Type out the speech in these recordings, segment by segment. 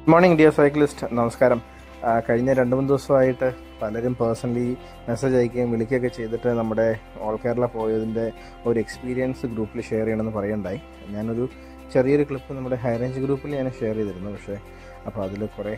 morning dear cyclist നമസ്കാരം ആ, കഴിഞ്ഞ രണ്ട് മൂന്ന് ദിവസമായിട്ട് പലരും പേഴ്സണലി മെസ്സേജ് അയക്കുകയും വിളിക്കുകയൊക്കെ ചെയ്തിട്ട് നമ്മുടെ ഓൾ കേരള പോയതിൻ്റെ ഒരു എക്സ്പീരിയൻസ് ഗ്രൂപ്പിൽ ഷെയർ ചെയ്യണമെന്ന് പറയുണ്ടായി ഞാനൊരു ചെറിയൊരു ക്ലിപ്പ് നമ്മുടെ ഹൈ റേഞ്ച് ഗ്രൂപ്പിൽ ഞാൻ ഷെയർ ചെയ്തിരുന്നു പക്ഷേ അപ്പോൾ അതിൽ കുറേ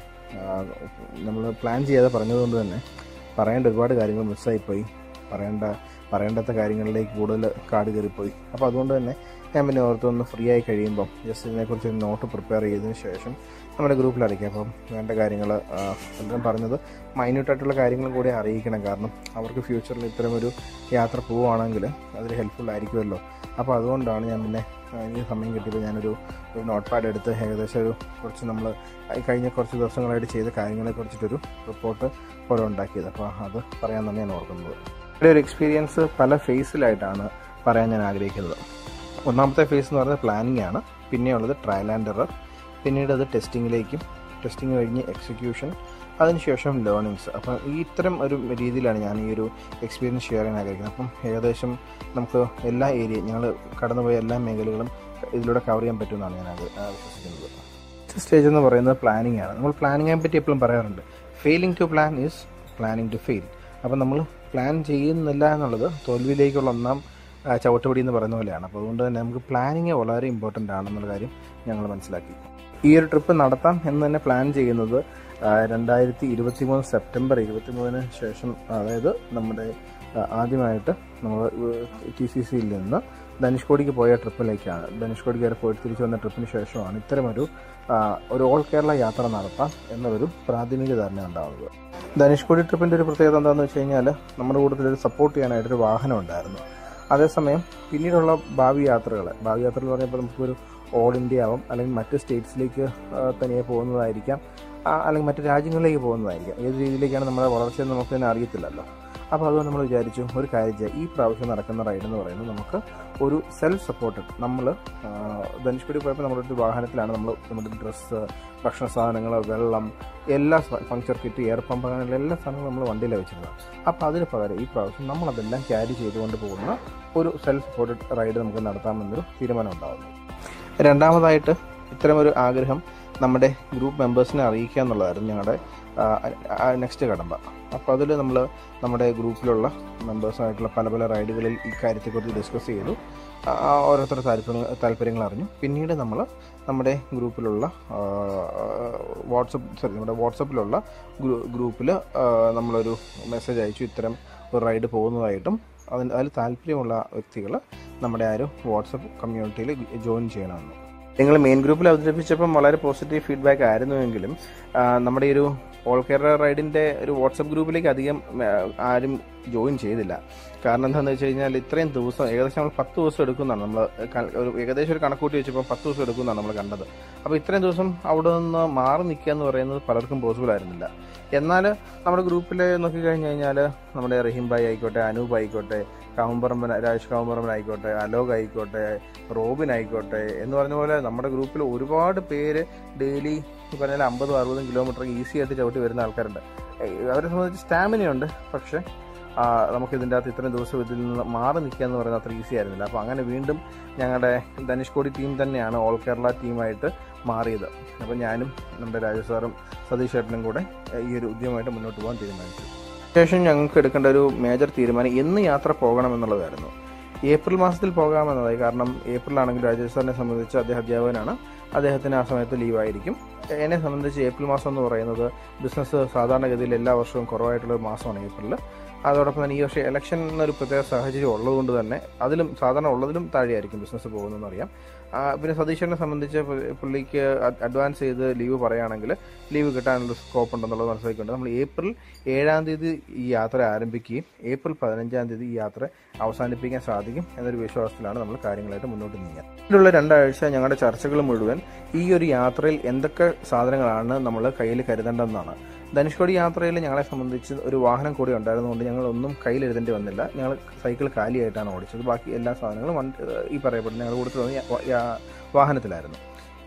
നമ്മൾ പ്ലാൻ ചെയ്യാതെ പറഞ്ഞതുകൊണ്ട് തന്നെ പറയേണ്ട ഒരുപാട് കാര്യങ്ങൾ മിസ്സായിപ്പോയി പറയേണ്ട പറയേണ്ടാത്ത കാര്യങ്ങളിലേക്ക് കൂടുതൽ കാട് കയറിപ്പോയി അപ്പോൾ അതുകൊണ്ട് തന്നെ ഞാൻ പിന്നെ ഓർത്തൊന്ന് ഫ്രീ ആയി കഴിയുമ്പോൾ ജസ്റ്റ് ഇതിനെക്കുറിച്ച് ഒരു നോട്ട് പ്രിപ്പയർ ചെയ്തതിന് ശേഷം നമ്മുടെ ഗ്രൂപ്പിൽ അറിയിക്കാം അപ്പം വേണ്ട കാര്യങ്ങൾ പലരും പറഞ്ഞത് മൈന്യൂട്ടായിട്ടുള്ള കാര്യങ്ങളും കൂടി അറിയിക്കണം കാരണം അവർക്ക് ഫ്യൂച്ചറിൽ ഇത്തരം ഒരു യാത്ര പോവുകയാണെങ്കിൽ അതിൽ ഹെൽപ്ഫുൾ ആയിരിക്കുമല്ലോ അപ്പോൾ അതുകൊണ്ടാണ് ഞാൻ പിന്നെ ആ, എനിക്ക് സമയം കിട്ടിയപ്പോൾ ഞാനൊരു ഒരു നോട്ട് പാഡ് എടുത്ത് ഏകദേശം ഒരു കുറച്ച് നമ്മൾ കഴിഞ്ഞ കുറച്ച് ദിവസങ്ങളായിട്ട് ചെയ്ത കാര്യങ്ങളെ കുറിച്ചിട്ടൊരു റിപ്പോർട്ട് പോലെ ഉണ്ടാക്കിയത് അപ്പോൾ അത് പറയാമെന്നാണ് ഞാൻ ഓർക്കുന്നത് ഇവിടെ ഒരു എക്സ്പീരിയൻസ് പല ഫേസിലായിട്ടാണ് പറയാൻ ഞാൻ ആഗ്രഹിക്കുന്നത് ഒന്നാമത്തെ ഫേസ് എന്ന് പറയുന്നത് പ്ലാനിങ് ആണ് പിന്നെയുള്ളത് ട്രയൽ ആൻഡ് എറർ പിന്നീട് അത് ടെസ്റ്റിങ്ങിലേക്കും ടെസ്റ്റിംഗ് കഴിഞ്ഞ് എക്സിക്യൂഷൻ അതിനുശേഷം ലേണിങ്സ് അപ്പം ഈ ഇത്തരം ഒരു രീതിയിലാണ് ഞാൻ ഈ ഒരു എക്സ്പീരിയൻസ് ഷെയർ ചെയ്യാൻ ആഗ്രഹിക്കുന്നത് അപ്പം ഏകദേശം നമുക്ക് എല്ലാ ഏരിയ ഞങ്ങൾ കടന്നുപോയ എല്ലാ മേഖലകളും ഇതിലൂടെ കവർ ചെയ്യാൻ പറ്റുമെന്നാണ് ഞാൻ അത് ആ, വിശ്വസിക്കുന്നത് ഫസ്റ്റ് സ്റ്റേജ് എന്ന് പറയുന്നത് പ്ലാനിങ് ആണ് നമ്മൾ പ്ലാനിങ്ങിനെ പറ്റി എപ്പോഴും പറയാറുണ്ട് failing to plan is planning to fail അപ്പം നമ്മൾ പ്ലാൻ ചെയ്യുന്നില്ല എന്നുള്ളത് തോൽവിയിലേക്കുള്ള ഒന്നാം ആ, ചവിട്ടുപടി എന്ന് പറയുന്ന പോലെയാണ് അപ്പോൾ അതുകൊണ്ട് തന്നെ നമുക്ക് പ്ലാനിങ് വളരെ ഇമ്പോർട്ടൻ്റ് ആണെന്നുള്ള കാര്യം ഞങ്ങൾ മനസ്സിലാക്കി ഈ ഒരു ട്രിപ്പ് നടത്താം എന്ന് തന്നെ പ്ലാൻ ചെയ്യുന്നത് ആ, രണ്ടായിരത്തി ഇരുപത്തി മൂന്ന് സെപ്റ്റംബർ ഇരുപത്തി മൂന്നിന് ശേഷം അതായത് നമ്മുടെ ആ, ആദ്യമായിട്ട് നമ്മൾ ടി സി സിയിൽ നിന്ന് ധനുഷ്കോടിക്ക് പോയ ട്രിപ്പിലേക്കാണ് ധനുഷ്കോടിക്ക് വരെ പോയിട്ട് തിരിച്ചു വന്ന ട്രിപ്പിന് ശേഷമാണ് ഇത്തരമൊരു ആ, ഒരു ഓൾ കേരള യാത്ര നടത്താം എന്നൊരു പ്രാഥമിക ധാരണ ഉണ്ടാവുന്നത് ധനുഷ്കോടി ട്രിപ്പിൻ്റെ ഒരു പ്രത്യേകത എന്താണെന്ന് വെച്ച് കഴിഞ്ഞാൽ നമ്മുടെ കൂട്ടത്തിൽ ഒരു സപ്പോർട്ട് ചെയ്യാനായിട്ടൊരു വാഹനം ഉണ്ടായിരുന്നു അതേസമയം പിന്നീടുള്ള ഭാവി യാത്രകൾ ഭാവി യാത്രകൾ എന്ന് പറയുമ്പോൾ നമുക്കൊരു ഓൾ ഇന്ത്യ ആവും അല്ലെങ്കിൽ മറ്റ് സ്റ്റേറ്റ്സിലേക്ക് ആ, തനിയെ പോകുന്നതായിരിക്കാം ആ, അല്ലെങ്കിൽ മറ്റ് രാജ്യങ്ങളിലേക്ക് പോകുന്നതായിരിക്കാം ഏത് രീതിയിലേക്കാണ് നമ്മുടെ വളർച്ചയെന്ന് നമുക്ക് തന്നെ അറിയത്തില്ലല്ലോ അപ്പോൾ അതുകൊണ്ട് നമ്മൾ വിചാരിച്ചു ഒരു കാര്യം ചെയ്യാം ഈ പ്രാവശ്യം നടക്കുന്ന റൈഡ് എന്ന് പറയുന്നത് നമുക്ക് ഒരു സെൽഫ് സപ്പോർട്ടഡ് നമ്മൾ ധനുഷ്കോടി പോയപ്പോൾ നമ്മുടെ ഒരു വാഹനത്തിലാണ് നമ്മൾ നമ്മുടെ ഡ്രസ്സ് ഭക്ഷണ സാധനങ്ങൾ വെള്ളം എല്ലാ ഫങ്ക്ചർ കിറ്റ് എയർ പമ്പ് അങ്ങനെയുള്ള എല്ലാ സാധനങ്ങളും നമ്മൾ വണ്ടിയിലാണ് വെച്ചിരുന്നത് അപ്പോൾ അതിന് പകരം ഈ പ്രാവശ്യം നമ്മളതെല്ലാം ക്യാരി ചെയ്തുകൊണ്ട് പോകുന്ന ഒരു സെൽഫ് സപ്പോർട്ടഡ് റൈഡ് നമുക്ക് നടത്താമെന്നൊരു തീരുമാനം ഉണ്ടാകുന്നു രണ്ടാമതായിട്ട് ഇത്തരമൊരു ആഗ്രഹം നമ്മുടെ ഗ്രൂപ്പ് മെമ്പേഴ്സിനെ അറിയിക്കുക എന്നുള്ളതായിരുന്നു ഞങ്ങളുടെ നെക്സ്റ്റ് കടമ്പ അപ്പോൾ അതിൽ നമ്മൾ നമ്മുടെ ഗ്രൂപ്പിലുള്ള മെമ്പേഴ്സുമായിട്ടുള്ള പല പല റൈഡുകളിൽ ഈ കാര്യത്തെക്കുറിച്ച് ഡിസ്കസ് ചെയ്തു ആ, ഓരോരുത്തരുടെ താല്പര്യങ്ങൾ താല്പര്യങ്ങൾ അറിഞ്ഞു പിന്നീട് നമ്മൾ നമ്മുടെ ഗ്രൂപ്പിലുള്ള വാട്സപ്പ് സോറി നമ്മുടെ വാട്സപ്പിലുള്ള ഗ്രൂപ്പിൽ നമ്മളൊരു മെസ്സേജ് അയച്ചു ഇത്തരം ഒരു റൈഡ് പോകുന്നതായിട്ടും അതിന് അതിൽ താല്പര്യമുള്ള വ്യക്തികൾ നമ്മുടെ ആ ഒരു വാട്സപ്പ് കമ്മ്യൂണിറ്റിയിൽ ജോയിൻ ചെയ്യണമെന്ന് നിങ്ങൾ മെയിൻ ഗ്രൂപ്പിൽ അവതരിപ്പിച്ചപ്പം വളരെ പോസിറ്റീവ് ഫീഡ്ബാക്ക് ആയിരുന്നുവെങ്കിലും ആ, നമ്മുടെ ഈ ഒരു ഓൾ കേരള റൈഡിൻ്റെ ഒരു വാട്സപ്പ് ഗ്രൂപ്പിലേക്ക് അധികം ആ, ആരും ജോയിൻ ചെയ്തില്ല കാരണം എന്താണെന്ന് വെച്ച് കഴിഞ്ഞാൽ ഇത്രയും ദിവസം ഏകദേശം നമ്മൾ പത്ത് ദിവസം എടുക്കുന്നതാണ് നമ്മൾ ക- ഒരു ഏകദേശം ഒരു കണക്കൂട്ടി വെച്ചപ്പോൾ പത്ത് ദിവസം എടുക്കുന്നതാണ് നമ്മൾ കണ്ടത് അപ്പോൾ ഇത്രയും ദിവസം അവിടെ നിന്ന് മാറി നിൽക്കുക എന്ന് പറയുന്നത് പലർക്കും പോസിബിൾ ആയിരുന്നില്ല എന്നാൽ നമ്മുടെ ഗ്രൂപ്പിൽ നോക്കിക്കഴിഞ്ഞ് കഴിഞ്ഞാൽ നമ്മുടെ റഹീം ഭായി ആയിക്കോട്ടെ അനൂപ് ആയിക്കോട്ടെ കാവുമ്പറമ്പൻ രാജേഷ് കാവുമ്പറമ്പൻ ആയിക്കോട്ടെ അലോക് ആയിക്കോട്ടെ റോബിൻ ആയിക്കോട്ടെ എന്ന് പറഞ്ഞ പോലെ നമ്മുടെ ഗ്രൂപ്പിൽ ഒരുപാട് പേര് ഡെയിലി ഈ പറഞ്ഞാൽ അമ്പതും അറുപതും കിലോമീറ്റർ ഈസി ആയിട്ട് ചവിട്ടി വരുന്ന ആൾക്കാരുണ്ട് ഏഹ് അവരെ സംബന്ധിച്ച് സ്റ്റാമിനയുണ്ട് പക്ഷേ ആ, നമുക്ക് ഇതിൻ്റെ അകത്ത് ഇത്രയും ദിവസം ഇതിൽ നിന്ന് മാറി നിൽക്കുക എന്ന് പറയുന്നത് അത്ര ഈസി ആയിരുന്നില്ല അപ്പോൾ അങ്ങനെ വീണ്ടും ഞങ്ങളുടെ ധനുഷ്കോടി ടീം തന്നെയാണ് ഓൾ കേരള ടീമായിട്ട് മാറിയത് അപ്പോൾ ഞാനും നമ്മുടെ രാജേഷ് സാറും സതീഷ് ചേട്ടനും കൂടെ ഏഹ്, ഈ ഒരു ഉദ്യമമായിട്ട് മുന്നോട്ട് പോകാൻ തീരുമാനിച്ചു ശേഷം ഞങ്ങൾക്ക് എടുക്കേണ്ട ഒരു മേജർ തീരുമാനം എന്ന് യാത്ര പോകണം എന്നുള്ളതായിരുന്നു ഏപ്രിൽ മാസത്തിൽ പോകാമെന്നതായി കാരണം ഏപ്രിലാണെങ്കിൽ രാജേഷ് സാറിനെ സംബന്ധിച്ച് അദ്ദേഹം അധ്യാപകനാണ് അദ്ദേഹത്തിന് ആ സമയത്ത് ലീവായിരിക്കും എന്നെ സംബന്ധിച്ച് ഏപ്രിൽ മാസം എന്ന് പറയുന്നത് ബിസിനസ് സാധാരണഗതിയിൽ എല്ലാ വർഷവും കുറവായിട്ടുള്ള ഒരു മാസമാണ് ഏപ്രിൽ അതോടൊപ്പം തന്നെ ഈ വർഷം ഇലക്ഷൻ എന്നൊരു പ്രത്യേക സാഹചര്യം ഉള്ളതുകൊണ്ട് തന്നെ അതിലും സാധാരണ ഉള്ളതിലും താഴെയായിരിക്കും ബിസിനസ് പോകുന്നതെന്ന് അറിയാം ആ, പിന്നെ സതീശനെ സംബന്ധിച്ച് പു- പുള്ളിക്ക് അഡ്- അഡ്വാൻസ് ചെയ്ത് ലീവ് പറയുകയാണെങ്കിൽ ലീവ് കിട്ടാനുള്ള സ്കോപ്പ് ഉണ്ടെന്നുള്ളത് മനസ്സിലാക്കിക്കൊണ്ട് നമ്മൾ ഏപ്രിൽ ഏഴാം തീയതി ഈ യാത്ര ആരംഭിക്കുകയും ഏപ്രിൽ പതിനഞ്ചാം തീയതി ഈ യാത്ര അവസാനിപ്പിക്കാൻ സാധിക്കും എന്നൊരു വിശ്വാസത്തിലാണ് നമ്മൾ കാര്യങ്ങളായിട്ട് മുന്നോട്ട് നീങ്ങുക ഇതിലുള്ള രണ്ടാഴ്ച ഞങ്ങളുടെ ചർച്ചകൾ മുഴുവൻ ഈ ഒരു യാത്രയിൽ എന്തൊക്കെ സാധനങ്ങളാണ് നമ്മൾ കയ്യിൽ കരുതേണ്ടതെന്നാണ് ധനുഷ്കോടി യാത്രയിൽ ഞങ്ങളെ സംബന്ധിച്ച് ഒരു വാഹനം കൂടി ഉണ്ടായിരുന്നതുകൊണ്ട് ഞങ്ങൾ ഒന്നും കയ്യിൽ എഴുതേണ്ടി വന്നില്ല ഞങ്ങൾ സൈക്കിൾ കാലിയായിട്ടാണ് ഓടിച്ചത് ബാക്കി എല്ലാ സാധനങ്ങളും വണ്ടി ഈ പറയപ്പെടുന്ന ഞങ്ങളുടെ കൂട്ടത്തിൽ വന്ന യാ- യാ- വാഹനത്തിലായിരുന്നു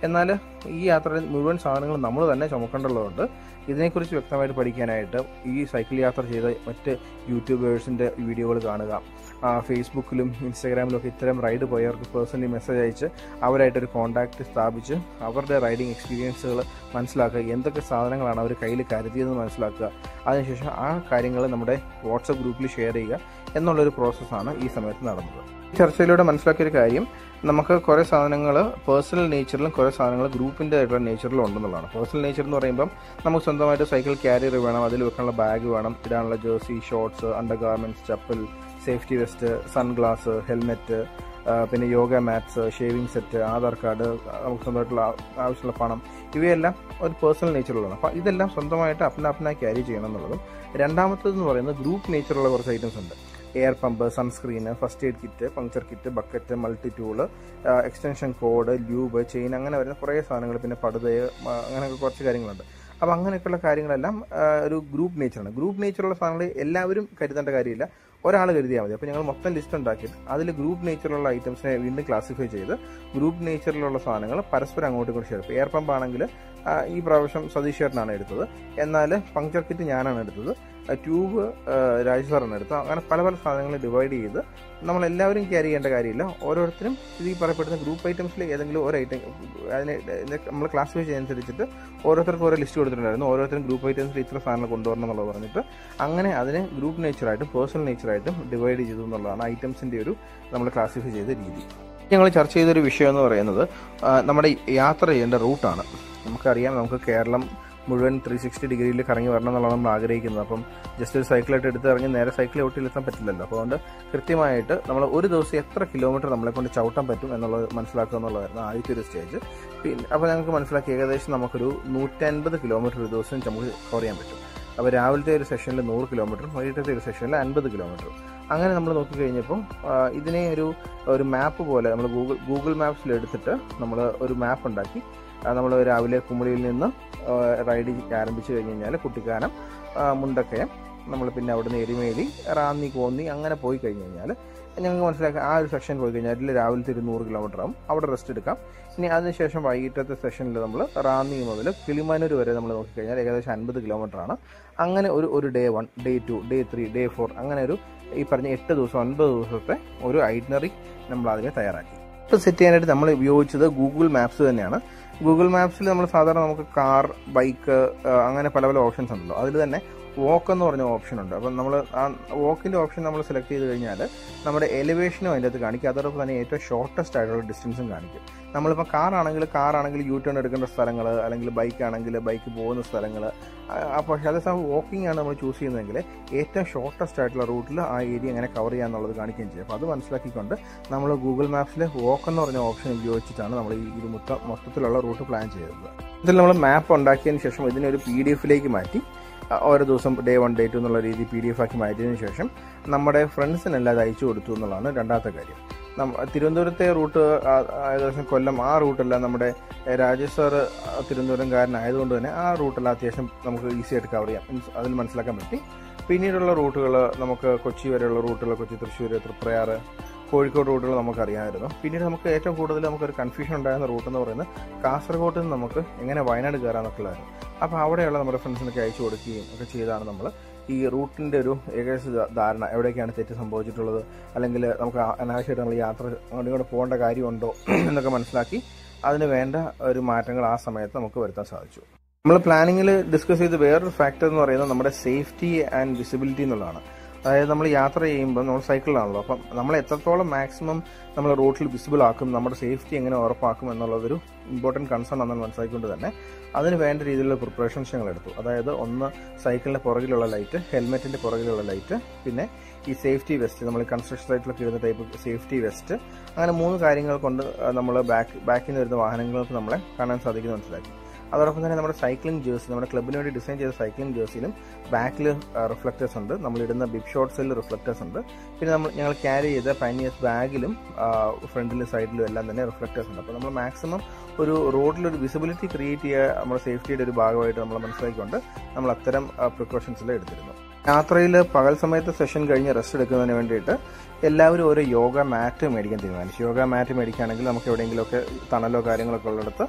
എന്നാൽ ഈ യാത്രയിൽ മുഴുവൻ സാധനങ്ങൾ നമ്മൾ തന്നെ ചുമക്കേണ്ടതുകൊണ്ട് ഇതിനെക്കുറിച്ച് വ്യക്തമായിട്ട് പഠിക്കാനായിട്ട് ഈ സൈക്കിൾ യാത്ര ചെയ്ത മറ്റ് യൂട്യൂബേഴ്സിൻ്റെ വീഡിയോകൾ കാണുക ആ, ഫേസ്ബുക്കിലും ഇൻസ്റ്റാഗ്രാമിലും ഒക്കെ ഇത്തരം റൈഡ് പോയവർക്ക് പേഴ്സണലി മെസ്സേജ് അയച്ച് അവരായിട്ടൊരു കോൺടാക്റ്റ് സ്ഥാപിച്ച് അവരുടെ റൈഡിങ് എക്സ്പീരിയൻസുകൾ മനസ്സിലാക്കുക എന്തൊക്കെ സാധനങ്ങളാണ് അവർ കയ്യിൽ കരുതിയതെന്ന് മനസ്സിലാക്കുക അതിനുശേഷം ആ കാര്യങ്ങൾ നമ്മുടെ വാട്സപ്പ് ഗ്രൂപ്പിൽ ഷെയർ ചെയ്യുക എന്നുള്ളൊരു പ്രോസസ്സാണ് ഈ സമയത്ത് നടന്നത് ഈ ചർച്ചയിലൂടെ മനസ്സിലാക്കിയൊരു കാര്യം നമുക്ക് കുറേ സാധനങ്ങൾ പേഴ്സണൽ നേച്ചറിലും കുറേ സാധനങ്ങൾ ഗ്രൂപ്പിൻ്റെ ആയിട്ടുള്ള നേച്ചറിലും ഉണ്ടെന്നുള്ളതാണ് പേഴ്സണൽ നേച്ചർ എന്ന് പറയുമ്പം നമുക്ക് സ്വന്തമായിട്ട് സൈക്കിൾ ക്യാരിയർ വേണം അതിൽ വെക്കാനുള്ള ബാഗ് വേണം ഇടാനുള്ള jersey shorts undergarments chappal safety vest sunglass helmet പിന്നെ yoga mats shaving set Aadhaar card നമുക്ക് സ്വന്തമായിട്ടുള്ള ആ- ആവശ്യമുള്ള പണം ഇവയെല്ലാം ഒരു പേഴ്സണൽ നേച്ചറുള്ളതാണ് അപ്പോൾ ഇതെല്ലാം സ്വന്തമായിട്ട് അപ്പന അപ്പന ക്യാരി ചെയ്യണം എന്നുള്ളതും രണ്ടാമത്തേതെന്ന് പറയുന്നത് ഗ്രൂപ്പ് നേച്ചറുള്ള കുറച്ച് ഐറ്റംസ് ഉണ്ട് air pump sunscreen first aid kit puncture kit bucket multi tool extension cord lube chain അങ്ങനെ വരുന്ന കുറേ സാധനങ്ങൾ പിന്നെ പടുതയ് അങ്ങനെയൊക്കെ കുറച്ച് കാര്യങ്ങളുണ്ട് അപ്പോൾ അങ്ങനെയൊക്കെയുള്ള കാര്യങ്ങളെല്ലാം ആ, ഒരു ഗ്രൂപ്പ് നേച്ചറാണ് ഗ്രൂപ്പ് നേച്ചറുള്ള സാധനങ്ങൾ എല്ലാവരും കരുതേണ്ട കാര്യമില്ല ഒരാൾ കരുതിയാൽ മതി അപ്പോൾ ഞങ്ങൾ മൊത്തം ലിസ്റ്റ് ഉണ്ടാക്കിയിട്ട് അതിൽ ഗ്രൂപ്പ് നേച്ചറുള്ള ഐറ്റംസിനെ വീണ്ടും ക്ലാസിഫൈ ചെയ്ത് ഗ്രൂപ്പ് നേച്ചറിലുള്ള സാധനങ്ങൾ പരസ്പരം അങ്ങോട്ടും ഇങ്ങോട്ടും ഷെയർ എയർ പമ്പ് ആണെങ്കിൽ ഈ പ്രാവശ്യം സതീഷ് ചേട്ടനാണ് എടുത്തത് എന്നാൽ പങ്ക്ചർ കിറ്റ് ഞാനാണ് എടുത്തത് ട്യൂബ് രാജ് സാറാണ് എടുത്തത് അങ്ങനെ പല പല സാധനങ്ങൾ ഡിവൈഡ് ചെയ്ത് നമ്മൾ എല്ലാവരും ക്യാരി ചെയ്യേണ്ട കാര്യമില്ല ഓരോരുത്തരും ഇത് ഈ പറയപ്പെടുന്ന ഗ്രൂപ്പ് ഐറ്റംസിൽ ഏതെങ്കിലും ഒരു ഐറ്റം അതിനെ നമ്മൾ ക്ലാസിഫൈ ചെയ്യുന്നതനുസരിച്ചിട്ട് ഓരോരുത്തർക്കും ഓരോ ലിസ്റ്റ് കൊടുത്തിട്ടുണ്ടായിരുന്നു ഓരോരുത്തരും ഗ്രൂപ്പ് ഐറ്റംസിൽ ഇത്ര സാധനങ്ങൾ കൊണ്ടുവരണം എന്നുള്ളത് പറഞ്ഞിട്ട് അങ്ങനെ അതിനെ ഗ്രൂപ്പ് നേച്ചറായിട്ടും പേഴ്സണൽ നേച്ചറായിട്ടും ഡിവൈഡ് ചെയ്തു എന്നുള്ളതാണ് ഐറ്റംസിൻ്റെ ഒരു നമ്മൾ ക്ലാസിഫൈ ചെയ്ത രീതി ഞങ്ങൾ ചർച്ച ചെയ്തൊരു വിഷയം എന്ന് പറയുന്നത് ആ, നമ്മുടെ യാത്ര ചെയ്യേണ്ട റൂട്ടാണ് നമുക്കറിയാം നമുക്ക് കേരളം മുഴുവൻ ത്രീ സിക്സ്റ്റി ഡിഗ്രിയിൽ കറങ്ങി വരണം എന്നുള്ളതാണ് നമ്മൾ ആഗ്രഹിക്കുന്നത് അപ്പം ജസ്റ്റ് ഒരു സൈക്കിളായിട്ട് എടുത്ത് ഇറങ്ങി നേരെ സൈക്കിൾ ഒട്ടിലെത്താൻ പറ്റില്ലല്ലോ അപ്പോൾ അതുകൊണ്ട് കൃത്യമായിട്ട് നമ്മൾ ഒരു ദിവസം എത്ര കിലോമീറ്റർ നമ്മളെ കൊണ്ട് ചവിട്ടാൻ പറ്റും എന്നുള്ളത് മനസ്സിലാക്കുക എന്നുള്ളതായിരുന്നു ആദ്യത്തെ ഒരു സ്റ്റേജ് പിന്നെ അപ്പോൾ ഞങ്ങൾക്ക് മനസ്സിലാക്കി ഏകദേശം നമുക്കൊരു നൂറ്റൻപത് കിലോമീറ്റർ ഒരു ദിവസം നമുക്ക് കവർ ചെയ്യാൻ പറ്റും അപ്പോൾ രാവിലത്തെ ഒരു സെഷനിൽ നൂറ് കിലോമീറ്ററും വൈകിട്ടത്തെ ഒരു സെഷനിൽ അൻപത് കിലോമീറ്ററും അങ്ങനെ നമ്മൾ നോക്കിക്കഴിഞ്ഞപ്പോൾ ആ, ഇതിനെ ഒരു ഒരു മാപ്പ് പോലെ നമ്മൾ ഗൂഗിൾ ഗൂഗിൾ മാപ്സിൽ എടുത്തിട്ട് നമ്മൾ ഒരു മാപ്പ് ഉണ്ടാക്കി നമ്മൾ രാവിലെ കുമളിയിൽ നിന്ന് ആ, റൈഡ് ആരംഭിച്ചു കഴിഞ്ഞ് കഴിഞ്ഞാൽ കുട്ടിക്കാനം ആ, മുണ്ടക്കയം നമ്മൾ പിന്നെ അവിടുന്ന് എരുമേലി റാന്നി കോന്നി അങ്ങനെ പോയി കഴിഞ്ഞ് കഴിഞ്ഞാൽ ഞങ്ങൾക്ക് മനസ്സിലാക്കാം ആ ഒരു സെക്ഷൻ പോയി കഴിഞ്ഞാൽ അതിൽ രാവിലത്തെ ഒരു നൂറ് കിലോമീറ്റർ ആവും അവിടെ റെസ്റ്റ് എടുക്കാം ഇനി അതിനുശേഷം വൈകിട്ടത്തെ സെഷനിൽ നമ്മൾ റാന്നി മുതൽ കിളിമാനൂർ വരെ നമ്മൾ നോക്കിക്കഴിഞ്ഞാൽ ഏകദേശം അൻപത് കിലോമീറ്റർ ആണ് അങ്ങനെ ഒരു ഒരു day one day two day three day four അങ്ങനെ ഒരു ഈ പറഞ്ഞ എട്ട് ദിവസം ഒൻപത് ദിവസത്തെ ഒരു ഐറ്റിനറി നമ്മൾ അതിനെ തയ്യാറാക്കി ഇപ്പോൾ സെറ്റ് ചെയ്യാനായിട്ട് നമ്മൾ ഉപയോഗിച്ചത് ഗൂഗിൾ മാപ്സ് തന്നെയാണ് ഗൂഗിൾ മാപ്സിൽ നമ്മൾ സാധാരണ നമുക്ക് കാർ ബൈക്ക് അങ്ങനെ പല പല ഓപ്ഷൻസ് ഉണ്ടല്ലോ അതിൽ തന്നെ വോക്ക് എന്ന് പറഞ്ഞ ഓപ്ഷൻ ഉണ്ട് അപ്പം നമ്മൾ ആ വോക്കിൻ്റെ ഓപ്ഷൻ നമ്മൾ സെലക്ട് ചെയ്ത് കഴിഞ്ഞാൽ നമ്മുടെ എലിവേഷനും അതിൻ്റെ അകത്ത് കാണിക്കും അതോടൊപ്പം തന്നെ ഏറ്റവും ഷോർട്ടസ്റ്റ് ആയിട്ടുള്ള ഡിസ്റ്റൻസും കാണിക്കും നമ്മളിപ്പോൾ കാർ ആണെങ്കിൽ കാർ ആണെങ്കിൽ യൂ ടേൺ എടുക്കേണ്ട സ്ഥലങ്ങൾ അല്ലെങ്കിൽ ബൈക്ക് ആണെങ്കിൽ ബൈക്ക് പോകുന്ന സ്ഥലങ്ങൾ അപ്പോൾ പക്ഷേ അതേസമയം വാക്കിംഗ് ആണ് നമ്മൾ ചൂസ് ചെയ്യുന്നതെങ്കിൽ ഏറ്റവും ഷോർട്ടസ്റ്റ് ആയിട്ടുള്ള റൂട്ടിൽ ആ ഏരിയ എങ്ങനെ കവർ ചെയ്യാന്നുള്ളത് കാണിക്കുകയും ചെയ്യും അപ്പോൾ അത് മനസ്സിലാക്കിക്കൊണ്ട് നമ്മൾ ഗൂഗിൾ മാപ്സിൽ വോക്ക് എന്ന് പറഞ്ഞ ഓപ്ഷൻ ഉപയോഗിച്ചിട്ടാണ് നമ്മൾ ഈ ഇത് മൊത്തം മൊത്തത്തിലുള്ള റൂട്ട് പ്ലാൻ ചെയ്തത് ഇതിൽ നമ്മൾ മാപ്പ് ഉണ്ടാക്കിയതിന് ശേഷം ഇതിനെ ഒരു പി ഡി എഫിലേക്ക് മാറ്റി ആ, ഓരോ ദിവസം ഡേ വൺ ഡേ ടു എന്നുള്ള രീതി പി ഡി എഫ് ആക്കി മാറ്റിയതിനു ശേഷം നമ്മുടെ ഫ്രണ്ട്സിനെല്ലാം അത് അയച്ചു കൊടുത്തു എന്നുള്ളതാണ് രണ്ടാമത്തെ കാര്യം നമ്മ തിരുവനന്തപുരത്തെ റൂട്ട് ആ- ഏകദേശം കൊല്ലം ആ റൂട്ടെല്ലാം നമ്മുടെ എ, രാജേഷ് സാർ തിരുവനന്തപുരംകാരനായതുകൊണ്ട് തന്നെ ആ റൂട്ടെല്ലാം അത്യാവശ്യം നമുക്ക് ഈസി ആയിട്ട് കവർ ചെയ്യാം മീൻസ് അതിൽ മനസ്സിലാക്കാൻ പറ്റി പിന്നീടുള്ള റൂട്ടുകൾ നമുക്ക് കൊച്ചി വരെയുള്ള റൂട്ടുകൾ കൊച്ചി തൃശ്ശൂർ തൃപ്രയാർ കോഴിക്കോട് റൂട്ടുകൾ നമുക്കറിയാമായിരുന്നു പിന്നീട് നമുക്ക് ഏറ്റവും കൂടുതൽ നമുക്കൊരു കൺഫ്യൂഷൻ ഉണ്ടായിരുന്ന റൂട്ട് എന്ന് പറയുന്നത് കാസർഗോഡ് നിന്ന് നമുക്ക് എങ്ങനെ വയനാട് കയറാമെന്നൊക്കെയുള്ളായിരുന്നു അപ്പോൾ അവിടെയുള്ള നമ്മുടെ ഫ്രണ്ട്സിനൊക്കെ അയച്ചു കൊടുക്കുകയും ഒക്കെ ചെയ്താണ് നമ്മൾ ഈ റൂട്ടിൻ്റെ ഒരു ഏകദേശ ധാ- ധാരണ എവിടേക്കാണ് തെറ്റ് സംഭവിച്ചിട്ടുള്ളത് അല്ലെങ്കിൽ നമുക്ക് ആ- അനാവശ്യമായിട്ട് നമ്മൾ യാത്ര അങ്ങോട്ടും ഇങ്ങോട്ട് പോകേണ്ട കാര്യമുണ്ടോ എന്നൊക്കെ മനസ്സിലാക്കി അതിന് വേണ്ട ഒരു മാറ്റങ്ങൾ ആ സമയത്ത് നമുക്ക് വരുത്താൻ സാധിച്ചു നമ്മൾ പ്ലാനിങ്ങിൽ ഡിസ്കസ് ചെയ്ത വേറൊരു ഫാക്ടർ എന്ന് പറയുന്നത് നമ്മുടെ സേഫ്റ്റി ആൻഡ് വിസിബിലിറ്റി എന്നുള്ളതാണ് അതായത് നമ്മൾ യാത്ര ചെയ്യുമ്പോൾ നമ്മൾ സൈക്കിളിലാണല്ലോ അപ്പം നമ്മൾ എത്രത്തോളം മാക്സിമം നമ്മൾ റോഡിൽ വിസിബിൾ ആക്കും നമ്മുടെ സേഫ്റ്റി എങ്ങനെ ഉറപ്പാക്കും എന്നുള്ളതൊരു ഇമ്പോർട്ടൻറ്റ് കൺസേൺ ആണെന്ന് മനസ്സിലാക്കിക്കൊണ്ട് തന്നെ അതിന് വേണ്ട രീതിയിലുള്ള പ്രിപ്പറേഷൻസ് ഞങ്ങൾ എടുത്തു അതായത് ഒന്ന് സൈക്കിളിൻ്റെ പുറകിലുള്ള ലൈറ്റ് ഹെൽമെറ്റിൻ്റെ പുറകിലുള്ള ലൈറ്റ് പിന്നെ ഈ സേഫ്റ്റി വെസ്റ്റ് നമ്മൾ കൺസ്ട്രക്ഷൻ സൈറ്റിലൊക്കെ ഇടുന്ന ടൈപ്പ് സേഫ്റ്റി വെസ്റ്റ് അങ്ങനെ മൂന്ന് കാര്യങ്ങൾ കൊണ്ട് നമ്മൾ ബാക്ക് ബാക്കിൽ നിന്ന് വരുന്ന വാഹനങ്ങൾക്ക് നമ്മളെ കാണാൻ സാധിക്കുന്നത് മനസ്സിലാക്കി അതോടൊപ്പം തന്നെ നമ്മുടെ സൈക്ലിംഗ് ജേഴ്സി നമ്മുടെ ക്ലബിന് വേണ്ടി ഡിസൈൻ ചെയ്ത സൈക്ലിംഗ് ജേഴ്സിയിലും ബാക്കിൽ റിഫ്ലക്റ്റേഴ്സ് ഉണ്ട് നമ്മൾ ഇടുന്ന ബിബ് ഷോർട്സിൽ റിഫ്ലക്റ്റേഴ്സ് ഉണ്ട് പിന്നെ നമ്മൾ ഞങ്ങൾ ക്യാരി ചെയ്ത പൈനിയസ് ബാഗിലും ഫ്രണ്ടിലും സൈഡിലും എല്ലാം തന്നെ റിഫ്ലക്റ്റേഴ്സ് ഉണ്ട് അപ്പോൾ നമ്മൾ മാക്സിമം ഒരു റോഡിലൊരു വിസിബിലിറ്റി ക്രിയേറ്റ് ചെയ്യുക നമ്മുടെ സേഫ്റ്റിയുടെ ഒരു ഭാഗമായിട്ട് നമ്മൾ മനസ്സിലാക്കിക്കൊണ്ട് നമ്മൾ അത്തരം പ്രിക്കോഷൻസിൽ എടുത്തിരുന്നു യാത്രയിൽ പകൽ സമയത്ത് സെഷൻ കഴിഞ്ഞ് റെസ്റ്റ് എടുക്കുന്നതിന് വേണ്ടിയിട്ട് എല്ലാവരും ഓരോ യോഗ മാറ്റ് മേടിക്കാൻ തീരുമാനിച്ചു യോഗ മാറ്റ് മേടിക്കുകയാണെങ്കിൽ നമുക്ക് എവിടെയെങ്കിലുമൊക്കെ തണലോ കാര്യങ്ങളൊക്കെ ഉള്ളിടത്ത്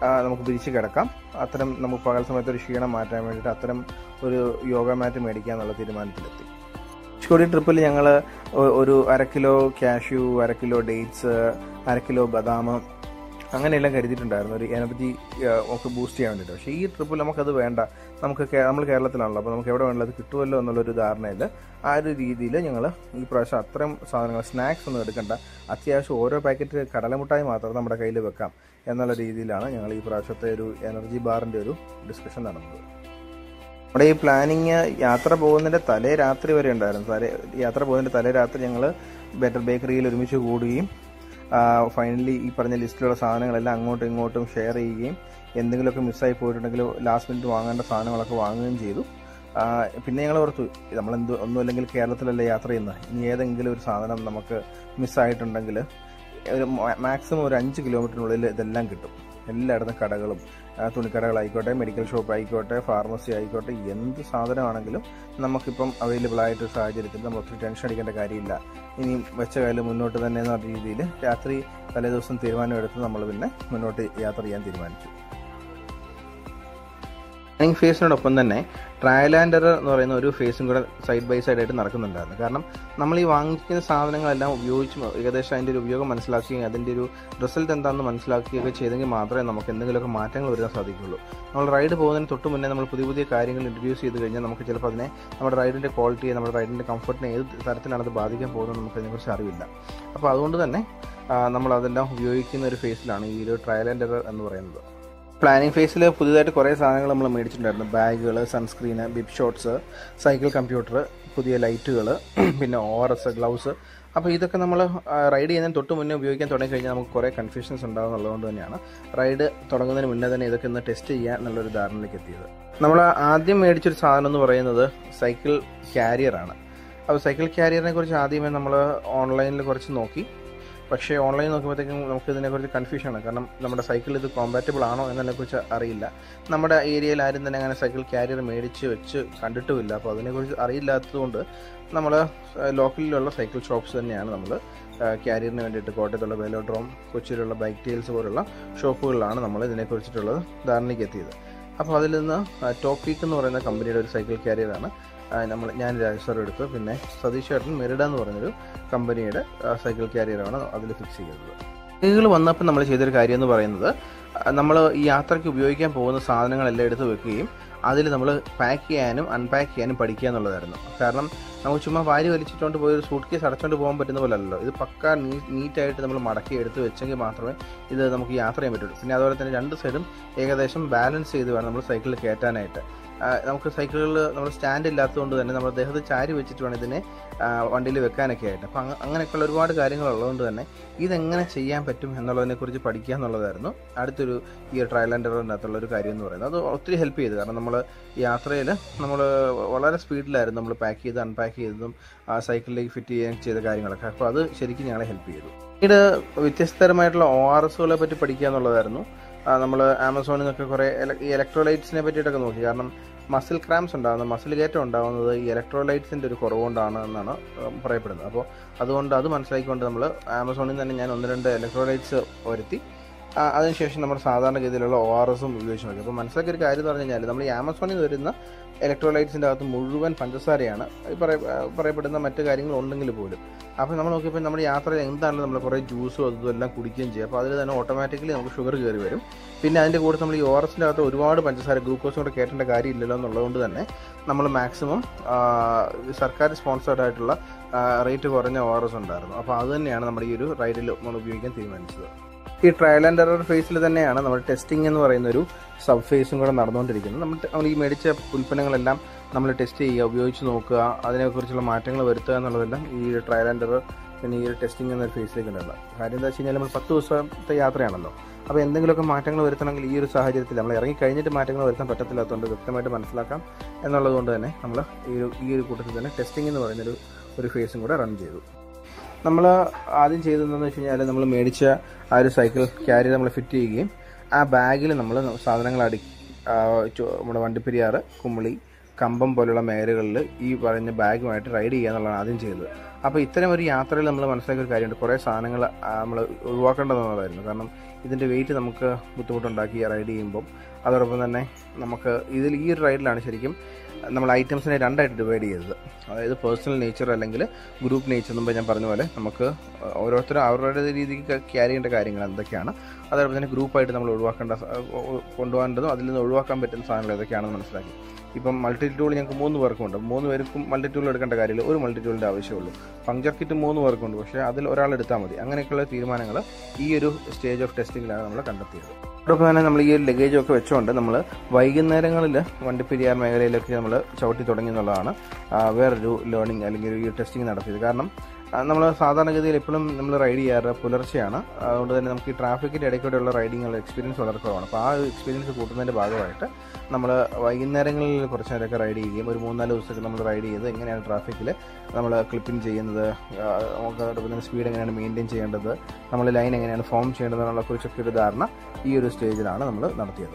ആ, നമുക്ക് പിരിച്ച് കിടക്കാം അത്തരം നമുക്ക് പകൽ സമയത്ത് ഒരു ക്ഷീണം മാറ്റാൻ വേണ്ടിയിട്ട് അത്തരം ഒരു യോഗ മാറ്റ് മേടിക്കുക എന്നുള്ള തീരുമാനത്തിലെത്തി ധനുഷ്കോടി ട്രിപ്പിൽ ഞങ്ങൾ ഒരു അര കിലോ കാഷ്യൂ അര കിലോ ഡേറ്റ്സ് അര കിലോ ബദാം അങ്ങനെയെല്ലാം കരുതിയിട്ടുണ്ടായിരുന്നു ഒരു എനർജി ഒക്കെ ബൂസ്റ്റ് ചെയ്യാൻ വേണ്ടിയിട്ട് പക്ഷേ ഈ ട്രിപ്പിൽ നമുക്കത് വേണ്ട നമുക്ക് കേ- നമ്മൾ കേരളത്തിലാണല്ലോ അപ്പോൾ നമുക്ക് എവിടെ വേണ്ടത് കിട്ടുമല്ലോ എന്നുള്ളൊരു ധാരണയിൽ ആ ഒരു രീതിയിൽ ഞങ്ങൾ ഈ പ്രാവശ്യം അത്രയും സാധനങ്ങൾ സ്നാക്സ് ഒന്നും എടുക്കണ്ട അത്യാവശ്യം ഓരോ പാക്കറ്റ് കടലമുട്ടായി മാത്രം നമ്മുടെ കയ്യിൽ വെക്കാം എന്നുള്ള രീതിയിലാണ് ഞങ്ങൾ ഈ പ്രാവശ്യത്തെ ഒരു എനർജി ബാറിൻ്റെ ഒരു ഡിസ്കഷൻ നടന്നത് നമ്മുടെ ഈ പ്ലാനിങ് യാത്ര പോകുന്നതിൻ്റെ തലേ രാത്രി വരെ ഉണ്ടായിരുന്നു തലേ യാത്ര പോകുന്നതിൻ്റെ തലേ രാത്രി ഞങ്ങൾ ബെറ്റർ ബേക്കറിയിൽ ഒരുമിച്ച് കൂടുകയും ഫൈനലി ഈ പറഞ്ഞ ലിസ്റ്റിലുള്ള സാധനങ്ങളെല്ലാം അങ്ങോട്ടും ഇങ്ങോട്ടും ഷെയർ ചെയ്യുകയും എന്തെങ്കിലുമൊക്കെ മിസ്സായി പോയിട്ടുണ്ടെങ്കിൽ ലാസ്റ്റ് മിനിറ്റ് വാങ്ങേണ്ട സാധനങ്ങളൊക്കെ വാങ്ങുകയും ചെയ്തു ആ, പിന്നെ ഞങ്ങൾ ഓർത്തു നമ്മളെന്ത് ഒന്നുമില്ലെങ്കിൽ കേരളത്തിലല്ലേ യാത്ര ചെയ്യുന്നത് ഇനി ഏതെങ്കിലും ഒരു സാധനം നമുക്ക് മിസ്സായിട്ടുണ്ടെങ്കിൽ ഒരു മാക്സിമം ഒരു അഞ്ച് കിലോമീറ്ററിനുള്ളിൽ ഇതെല്ലാം കിട്ടും എല്ലായിടത്തും കടകളും ആ, തുണിക്കടകളായിക്കോട്ടെ മെഡിക്കൽ ഷോപ്പ് ആയിക്കോട്ടെ ഫാർമസി ആയിക്കോട്ടെ എന്ത് സാധനമാണെങ്കിലും നമുക്കിപ്പം അവൈലബിൾ ആയിട്ടൊരു സാഹചര്യത്തിൽ നമ്മൾ ഒത്തിരി ടെൻഷൻ അടിക്കേണ്ട കാര്യമില്ല ഇനി വെച്ച കാലം മുന്നോട്ട് തന്നെ എന്ന രീതിയിൽ രാത്രി തലേ ദിവസം തീരുമാനമെടുത്ത് നമ്മൾ പിന്നെ മുന്നോട്ട് യാത്ര ചെയ്യാൻ തീരുമാനിച്ചു പ്ലാനിങ് ഫേസിനോടൊപ്പം തന്നെ ട്രയൽ ആൻഡ് എറർ എന്ന് പറയുന്ന ഒരു ഫേസും കൂടെ സൈഡ് ബൈ സൈഡ് ആയിട്ട് നടക്കുന്നുണ്ടായിരുന്നു കാരണം നമ്മൾ ഈ വാങ്ങിക്കുന്ന സാധനങ്ങളെല്ലാം ഉപയോഗിച്ച് ഏകദേശം അതിൻ്റെ ഒരു ഉപയോഗം മനസ്സിലാക്കുകയും അതിൻ്റെ ഒരു റിസൾട്ട് എന്താണെന്ന് മനസ്സിലാക്കുകയൊക്കെ ചെയ്തെങ്കിൽ മാത്രമേ നമുക്ക് എന്തെങ്കിലുമൊക്കെ മാറ്റങ്ങൾ വരുത്താൻ സാധിക്കുള്ളൂ നമ്മൾ റൈഡ് പോകുന്നതിന് തൊട്ട് മുന്നേ നമ്മൾ പുതിയ പുതിയ കാര്യങ്ങൾ ഇൻട്രൊഡ്യൂസ് ചെയ്ത് കഴിഞ്ഞാൽ നമുക്ക് ചിലപ്പോൾ അതിനെ നമ്മുടെ റൈഡിൻ്റെ ക്വാളിറ്റിയെ നമ്മുടെ റൈഡിൻ്റെ കംഫർട്ടിനെ ഏത് തരത്തിലാണ് അത് ബാധിക്കാൻ പോകുന്നത് നമുക്ക് അതിനെക്കുറിച്ച് അറിവില്ല അപ്പോൾ അതുകൊണ്ട് തന്നെ ആ, നമ്മൾ അതെല്ലാം ഉപയോഗിക്കുന്ന ഒരു ഫേസിലാണ് ഈ ഒരു ട്രയൽ ആൻഡ് എറർ എന്ന് പറയുന്നത് പ്ലാനിങ് ഫേസിൽ പുതിയതായിട്ട് കുറേ സാധനങ്ങൾ നമ്മൾ മേടിച്ചിട്ടുണ്ടായിരുന്നു ബാഗുകൾ sunscreen bib shorts cycle computer പുതിയ ലൈറ്റുകൾ പിന്നെ ഓ ആർ എസ് ഗ്ലൗസ് അപ്പോൾ ഇതൊക്കെ നമ്മൾ റൈഡ് ചെയ്യുന്നതിന് തൊട്ട് മുന്നേ ഉപയോഗിക്കാൻ തുടങ്ങി കഴിഞ്ഞാൽ നമുക്ക് കുറേ കൺഫ്യൂഷൻസ് ഉണ്ടാകും എന്നുള്ളതുകൊണ്ട് തന്നെയാണ് റൈഡ് തുടങ്ങുന്നതിന് മുന്നേ തന്നെ ഇതൊക്കെ ഒന്ന് ടെസ്റ്റ് ചെയ്യുക എന്നുള്ളൊരു ധാരണയിലേക്ക് എത്തിയത് നമ്മൾ ആദ്യം മേടിച്ചൊരു സാധനം എന്ന് പറയുന്നത് സൈക്കിൾ ക്യാരിയറാണ് അപ്പോൾ സൈക്കിൾ ക്യാരിയറിനെ കുറിച്ച് ആദ്യമേ നമ്മൾ ഓൺലൈനിൽ കുറച്ച് നോക്കി പക്ഷേ ഓൺലൈൻ നോക്കുമ്പോഴത്തേക്കും നമുക്ക് ഇതിനെക്കുറിച്ച് കൺഫ്യൂഷനാണ് കാരണം നമ്മുടെ സൈക്കിൾ ഇത് കോമ്പാറ്റബിൾ ആണോ എന്നതിനെക്കുറിച്ച് അറിയില്ല നമ്മുടെ ഏരിയയിൽ ആരും തന്നെ അങ്ങനെ സൈക്കിൾ ക്യാരിയർ മേടിച്ച് വെച്ച് കണ്ടിട്ടുമില്ല അപ്പോൾ അതിനെക്കുറിച്ച് അറിയില്ലാത്തതുകൊണ്ട് നമ്മൾ ലോക്കലിലുള്ള സൈക്കിൾ ഷോപ്സ് തന്നെയാണ് നമ്മൾ ക്യാരിയറിന് വേണ്ടിയിട്ട് കോട്ടയത്തുള്ള വെലോഡ്രോം കൊച്ചിയിലുള്ള ബൈക്ക് ടീൽസ് പോലുള്ള ഷോപ്പുകളിലാണ് നമ്മൾ ഇതിനെക്കുറിച്ചിട്ടുള്ളത് ധാരണയ്ക്ക് എത്തിയത് അപ്പോൾ അതിൽ നിന്ന് ടോപ്പ് പീക്ക് എന്ന് പറയുന്ന കമ്പനിയുടെ ഒരു സൈക്കിൾ ക്യാരിയറാണ് നമ്മൾ ഞാൻ രാജേശ്വർ എടുത്തു പിന്നെ സതീഷ് ചേട്ടൻ മെറിഡ എന്ന് പറയുന്നൊരു കമ്പനിയുടെ സൈക്കിൾ ക്യാരിയറാണ് അതിൽ ഫിക്സ് ചെയ്തത് ബാഗുകൾ വന്നപ്പോൾ നമ്മൾ ചെയ്തൊരു കാര്യം എന്ന് പറയുന്നത് നമ്മൾ ഈ യാത്രയ്ക്ക് ഉപയോഗിക്കാൻ പോകുന്ന സാധനങ്ങളെല്ലാം എടുത്ത് വെക്കുകയും അതിൽ നമ്മൾ പാക്ക് ചെയ്യാനും അൺപാക്ക് ചെയ്യാനും പഠിക്കുക എന്നുള്ളതായിരുന്നു കാരണം നമുക്ക് ചുമ്മാ വാരി വലിച്ചിട്ടുകൊണ്ട് പോയി ഒരു സൂട്ട് കേസ് അടച്ചുകൊണ്ട് പോകാൻ പറ്റുന്ന പോലല്ലോ ഇത് പക്ക നീ നീറ്റായിട്ട് നമ്മൾ മടക്കി എടുത്ത് വെച്ചെങ്കിൽ മാത്രമേ ഇത് നമുക്ക് യാത്ര ചെയ്യാൻ പറ്റുള്ളൂ പിന്നെ അതുപോലെ തന്നെ രണ്ട് സൈഡും ഏകദേശം ബാലൻസ് ചെയ്ത് വേണം നമ്മൾ സൈക്കിളിൽ കയറ്റാനായിട്ട് ആ, നമുക്ക് സൈക്കിളുകളിൽ നമ്മൾ സ്റ്റാൻഡ് ഇല്ലാത്തതുകൊണ്ട് തന്നെ നമ്മൾ ദേഹത്ത് ചാരി വെച്ചിട്ട് വേണം ഇതിനെ വണ്ടിയിൽ വെക്കാനൊക്കെ ആയിട്ട് അപ്പം അങ്ങ അങ്ങനെയൊക്കെയുള്ള ഒരുപാട് കാര്യങ്ങൾ ഉള്ളതുകൊണ്ട് തന്നെ ഇതെങ്ങനെ ചെയ്യാൻ പറ്റും എന്നുള്ളതിനെക്കുറിച്ച് പഠിക്കുക എന്നുള്ളതായിരുന്നു അടുത്തൊരു ഈ ട്രയൽ ആൻഡ് എററിനകത്തുള്ള ഒരു കാര്യം എന്ന് പറയുന്നത് അത് ഒത്തിരി ഹെൽപ്പ് ചെയ്തു കാരണം നമ്മൾ യാത്രയിൽ നമ്മൾ വളരെ സ്പീഡിലായിരുന്നു നമ്മൾ പാക്ക് ചെയ്ത് അൺപാക്ക് ചെയ്തതും ആ സൈക്കിളിലേക്ക് ഫിറ്റ് ചെയ്യാൻ ചെയ്ത കാര്യങ്ങളൊക്കെ അപ്പോൾ അത് ശരിക്കും ഞങ്ങളെ ഹെൽപ്പ് ചെയ്തു പിന്നീട് വ്യത്യസ്തരമായിട്ടുള്ള ഒ ആർ എസുകളെ പറ്റി പഠിക്കുക എന്നുള്ളതായിരുന്നു നമ്മൾ ആമസോണിൽ നിന്നൊക്കെ കുറേ ഈ ഇലക്ട്രോലൈറ്റ്സിനെ പറ്റിയിട്ടൊക്കെ നോക്കി കാരണം മസിൽ ക്രാംസ് ഉണ്ടാകുന്നത് മസിൽ കയറ്റം ഉണ്ടാകുന്നത് ഈ ഇലക്ട്രോലൈറ്റ്സിൻ്റെ ഒരു കുറവുകൊണ്ടാണ് എന്നാണ് ഉം, പറയപ്പെടുന്നത് അപ്പോൾ അതുകൊണ്ട് അത് മനസ്സിലാക്കിക്കൊണ്ട് നമ്മൾ ആമസോണിൽ നിന്ന് തന്നെ ഞാൻ ഒന്ന് രണ്ട് ഇലക്ട്രോലൈറ്റ്സ് വരുത്തി ആ, അതിനുശേഷം നമ്മൾ സാധാരണഗതിയിലുള്ള ഒ ആർ എസും ഉപയോഗിച്ച് നോക്കി അപ്പോൾ മനസ്സിലാക്കിയ ഒരു കാര്യം എന്ന് പറഞ്ഞു കഴിഞ്ഞാൽ നമ്മൾ ഈ ആമസോണിൽ നിന്ന് വരുന്ന ഇലക്ട്രോലൈറ്റ്സിൻ്റെ അകത്ത് മുഴുവൻ പഞ്ചസാരയാണ് ഈ പറയ പറയപ്പെടുന്ന മറ്റു കാര്യങ്ങൾ ഉണ്ടെങ്കിൽ പോലും അപ്പോൾ നമ്മൾ നോക്കിയപ്പോൾ നമ്മുടെ യാത്രയിൽ എന്താണെങ്കിലും നമ്മൾ കുറേ ജ്യൂസും അതും എല്ലാം കുടിക്കുകയും ചെയ്യും അപ്പോൾ അതിൽ തന്നെ ഓട്ടോമാറ്റിക്കലി നമുക്ക് ഷുഗർ കയറി വരും പിന്നെ അതിൻ്റെ കൂടെ നമ്മൾ ഈ ഓറസിൻ്റെ അകത്ത് ഒരുപാട് പഞ്ചസാര ഗ്ലൂക്കോസും കൂടെ കയറ്റേണ്ട കാര്യമില്ലല്ലോ എന്നുള്ളതുകൊണ്ട് തന്നെ നമ്മൾ മാക്സിമം സർക്കാർ സ്പോൺസേർഡ് ആയിട്ടുള്ള റേറ്റ് കുറഞ്ഞ ഓറസ് ഉണ്ടായിരുന്നു അപ്പോൾ അത് തന്നെയാണ് നമ്മുടെ ഈ ഒരു റൈഡിൽ നമ്മൾ ഉപയോഗിക്കാൻ തീരുമാനിച്ചത് ഈ ട്രയൽ ആൻഡ് എറർ ഫേസിൽ തന്നെയാണ് നമ്മൾ ടെസ്റ്റിംഗ് എന്ന് പറയുന്ന ഒരു സബ് ഫേസും കൂടെ നടന്നുകൊണ്ടിരിക്കുന്നത് നമ്മൾ നമ്മൾ ഈ മേടിച്ച ഉൽപ്പന്നങ്ങളെല്ലാം നമ്മൾ ടെസ്റ്റ് ചെയ്യുക ഉപയോഗിച്ച് നോക്കുക അതിനെക്കുറിച്ചുള്ള മാറ്റങ്ങൾ വരുത്തുക എന്നുള്ളതെല്ലാം ഈ ട്രയൽ ആൻഡ് എറർ പിന്നെ ഈ ഒരു ടെസ്റ്റിംഗ് എന്നൊരു ഫേസിലേക്ക് ഉണ്ടാകുക കാര്യം എന്താ വെച്ച് കഴിഞ്ഞാൽ നമ്മൾ പത്ത് ദിവസത്തെ യാത്രയാണല്ലോ അപ്പോൾ എന്തെങ്കിലുമൊക്കെ മാറ്റങ്ങൾ വരുത്തണമെങ്കിൽ ഈ ഒരു സാഹചര്യത്തിൽ നമ്മൾ ഇറങ്ങി കഴിഞ്ഞിട്ട് മാറ്റങ്ങൾ വരുത്താൻ പറ്റത്തില്ലാത്തതുകൊണ്ട് വ്യക്തമായിട്ട് മനസ്സിലാക്കാം എന്നുള്ളത് കൊണ്ട് തന്നെ നമ്മൾ ഈ ഒരു ഈ ഒരു കൂട്ടത്തിൽ തന്നെ ടെസ്റ്റിംഗ് എന്ന് പറയുന്നൊരു ഒരു ഫേസും കൂടെ റൺ ചെയ്തു നമ്മൾ ആദ്യം ചെയ്തതെന്ന് വെച്ച് കഴിഞ്ഞാൽ നമ്മൾ മേടിച്ച ആ ഒരു സൈക്കിൾ ക്യാരി നമ്മൾ ഫിറ്റ് ചെയ്യുകയും ആ ബാഗിൽ നമ്മൾ സാധനങ്ങൾ അടുക്കി ആ, ചോ- നമ്മുടെ വണ്ടിപ്പെരിയാറ് കുമ്മിളി കമ്പം പോലുള്ള മേഖലകളിൽ ഈ പറഞ്ഞ ബാഗുമായിട്ട് റൈഡ് ചെയ്യുക എന്നുള്ളതാണ് ആദ്യം ചെയ്തത് അപ്പോൾ ഇത്തരം ഒരു യാത്രയിൽ നമ്മൾ മനസ്സിലാക്കിയ ഒരു കാര്യമുണ്ട് കുറേ സാധനങ്ങൾ നമ്മൾ ഒഴിവാക്കേണ്ടതെന്നുള്ളതായിരുന്നു കാരണം ഇതിൻ്റെ വെയിറ്റ് നമുക്ക് ബുദ്ധിമുട്ടുണ്ടാക്കി റൈഡ് ചെയ്യുമ്പം അതോടൊപ്പം തന്നെ നമുക്ക് ഇതിൽ ഈ ഒരു റൈഡിലാണ് ശരിക്കും നമ്മൾ ഐറ്റംസിനെ രണ്ടായിട്ട് ഡിവൈഡ് ചെയ്തത് അതായത് പേഴ്സണൽ നേച്ചർ അല്ലെങ്കിൽ ഗ്രൂപ്പ് നേച്ചർ മുമ്പ് ഞാൻ പറഞ്ഞ പോലെ നമുക്ക് ഓരോരുത്തരും അവരുടെ രീതിക്ക് ക്യാരി ചെയ്യേണ്ട കാര്യങ്ങൾ എന്തൊക്കെയാണ് അതോടൊപ്പം തന്നെ ഗ്രൂപ്പായിട്ട് നമ്മൾ ഒഴിവാക്കേണ്ട സ- കൊണ്ടുപോകേണ്ടതും അതിൽ നിന്ന് ഒഴിവാക്കാൻ പറ്റുന്ന സാധനങ്ങൾ ഏതൊക്കെയാണെന്ന് മനസ്സിലാക്കി ഇപ്പം മൾട്ടി ടൂൾ ഞങ്ങൾക്ക് മൂന്ന് പേർക്കുണ്ട് മൂന്ന് പേർക്കും മൾട്ടി ടൂൾ എടുക്കേണ്ട കാര്യമില്ല ഒരു മൾട്ടി ടൂളിൻ്റെ ആവശ്യമുള്ളൂ പങ്ക്ചർ കിറ്റ് മൂന്ന് പേർക്കുണ്ട് പക്ഷേ അതിൽ ഒരാൾ എടുത്താൽ മതി അങ്ങനെയൊക്കെയുള്ള തീരുമാനങ്ങൾ ഈ ഒരു സ്റ്റേജ് ഓഫ് ടെസ്റ്റിങ്ങിലാണ് നമ്മൾ കണ്ടെത്തിയത് അതോടൊപ്പം തന്നെ നമ്മൾ ഈ ഒരു ലഗേജ് ഒക്കെ വെച്ചുകൊണ്ട് നമ്മൾ വൈകുന്നേരങ്ങളിൽ വണ്ടിപ്പെരിയാർ മേഖലയിലൊക്കെ നമ്മൾ ചവിട്ടി തുടങ്ങി എന്നുള്ളതാണ് ആ, വേറൊരു ലേണിംഗ് അല്ലെങ്കിൽ ഈ ടെസ്റ്റിംഗ് നടത്തിയത് കാരണം നമ്മൾ സാധാരണഗതിയിൽ എപ്പോഴും നമ്മൾ റൈഡ് ചെയ്യാറ് പുലർച്ചെയാണ് അതുകൊണ്ട് തന്നെ നമുക്ക് ഈ ട്രാഫിക്കിൻ്റെ ഇടയ്ക്കൂടെയുള്ള റൈഡിങ്ങുള്ള എക്സ്പീരിയൻസ് വളരെ കുറവാണ് അപ്പോൾ ആ ഒരു എക്സ്പീരിയൻസ് കൂട്ടുന്നതിൻ്റെ ഭാഗമായിട്ട് നമ്മൾ വൈകുന്നേരങ്ങളിൽ കുറച്ച് നേരമൊക്കെ റൈഡ് ചെയ്യുകയും ഒരു മൂന്നാല് ദിവസമൊക്കെ നമ്മൾ റൈഡ് ചെയ്ത് എങ്ങനെയാണ് ട്രാഫിക്കിൽ നമ്മൾ ക്ലിപ്പിംഗ് ചെയ്യുന്നത് ആ, നമുക്ക് അതോടൊപ്പം സ്പീഡ് എങ്ങനെയാണ് മെയിൻറ്റെയിൻ ചെയ്യേണ്ടത് നമ്മൾ ലൈൻ എങ്ങനെയാണ് ഫോം ചെയ്യേണ്ടത് എന്നുള്ള കുറിച്ചൊക്കെ ഒരു ധാരണ ഈ ഒരു സ്റ്റേജിലാണ് നമ്മൾ നടത്തിയത്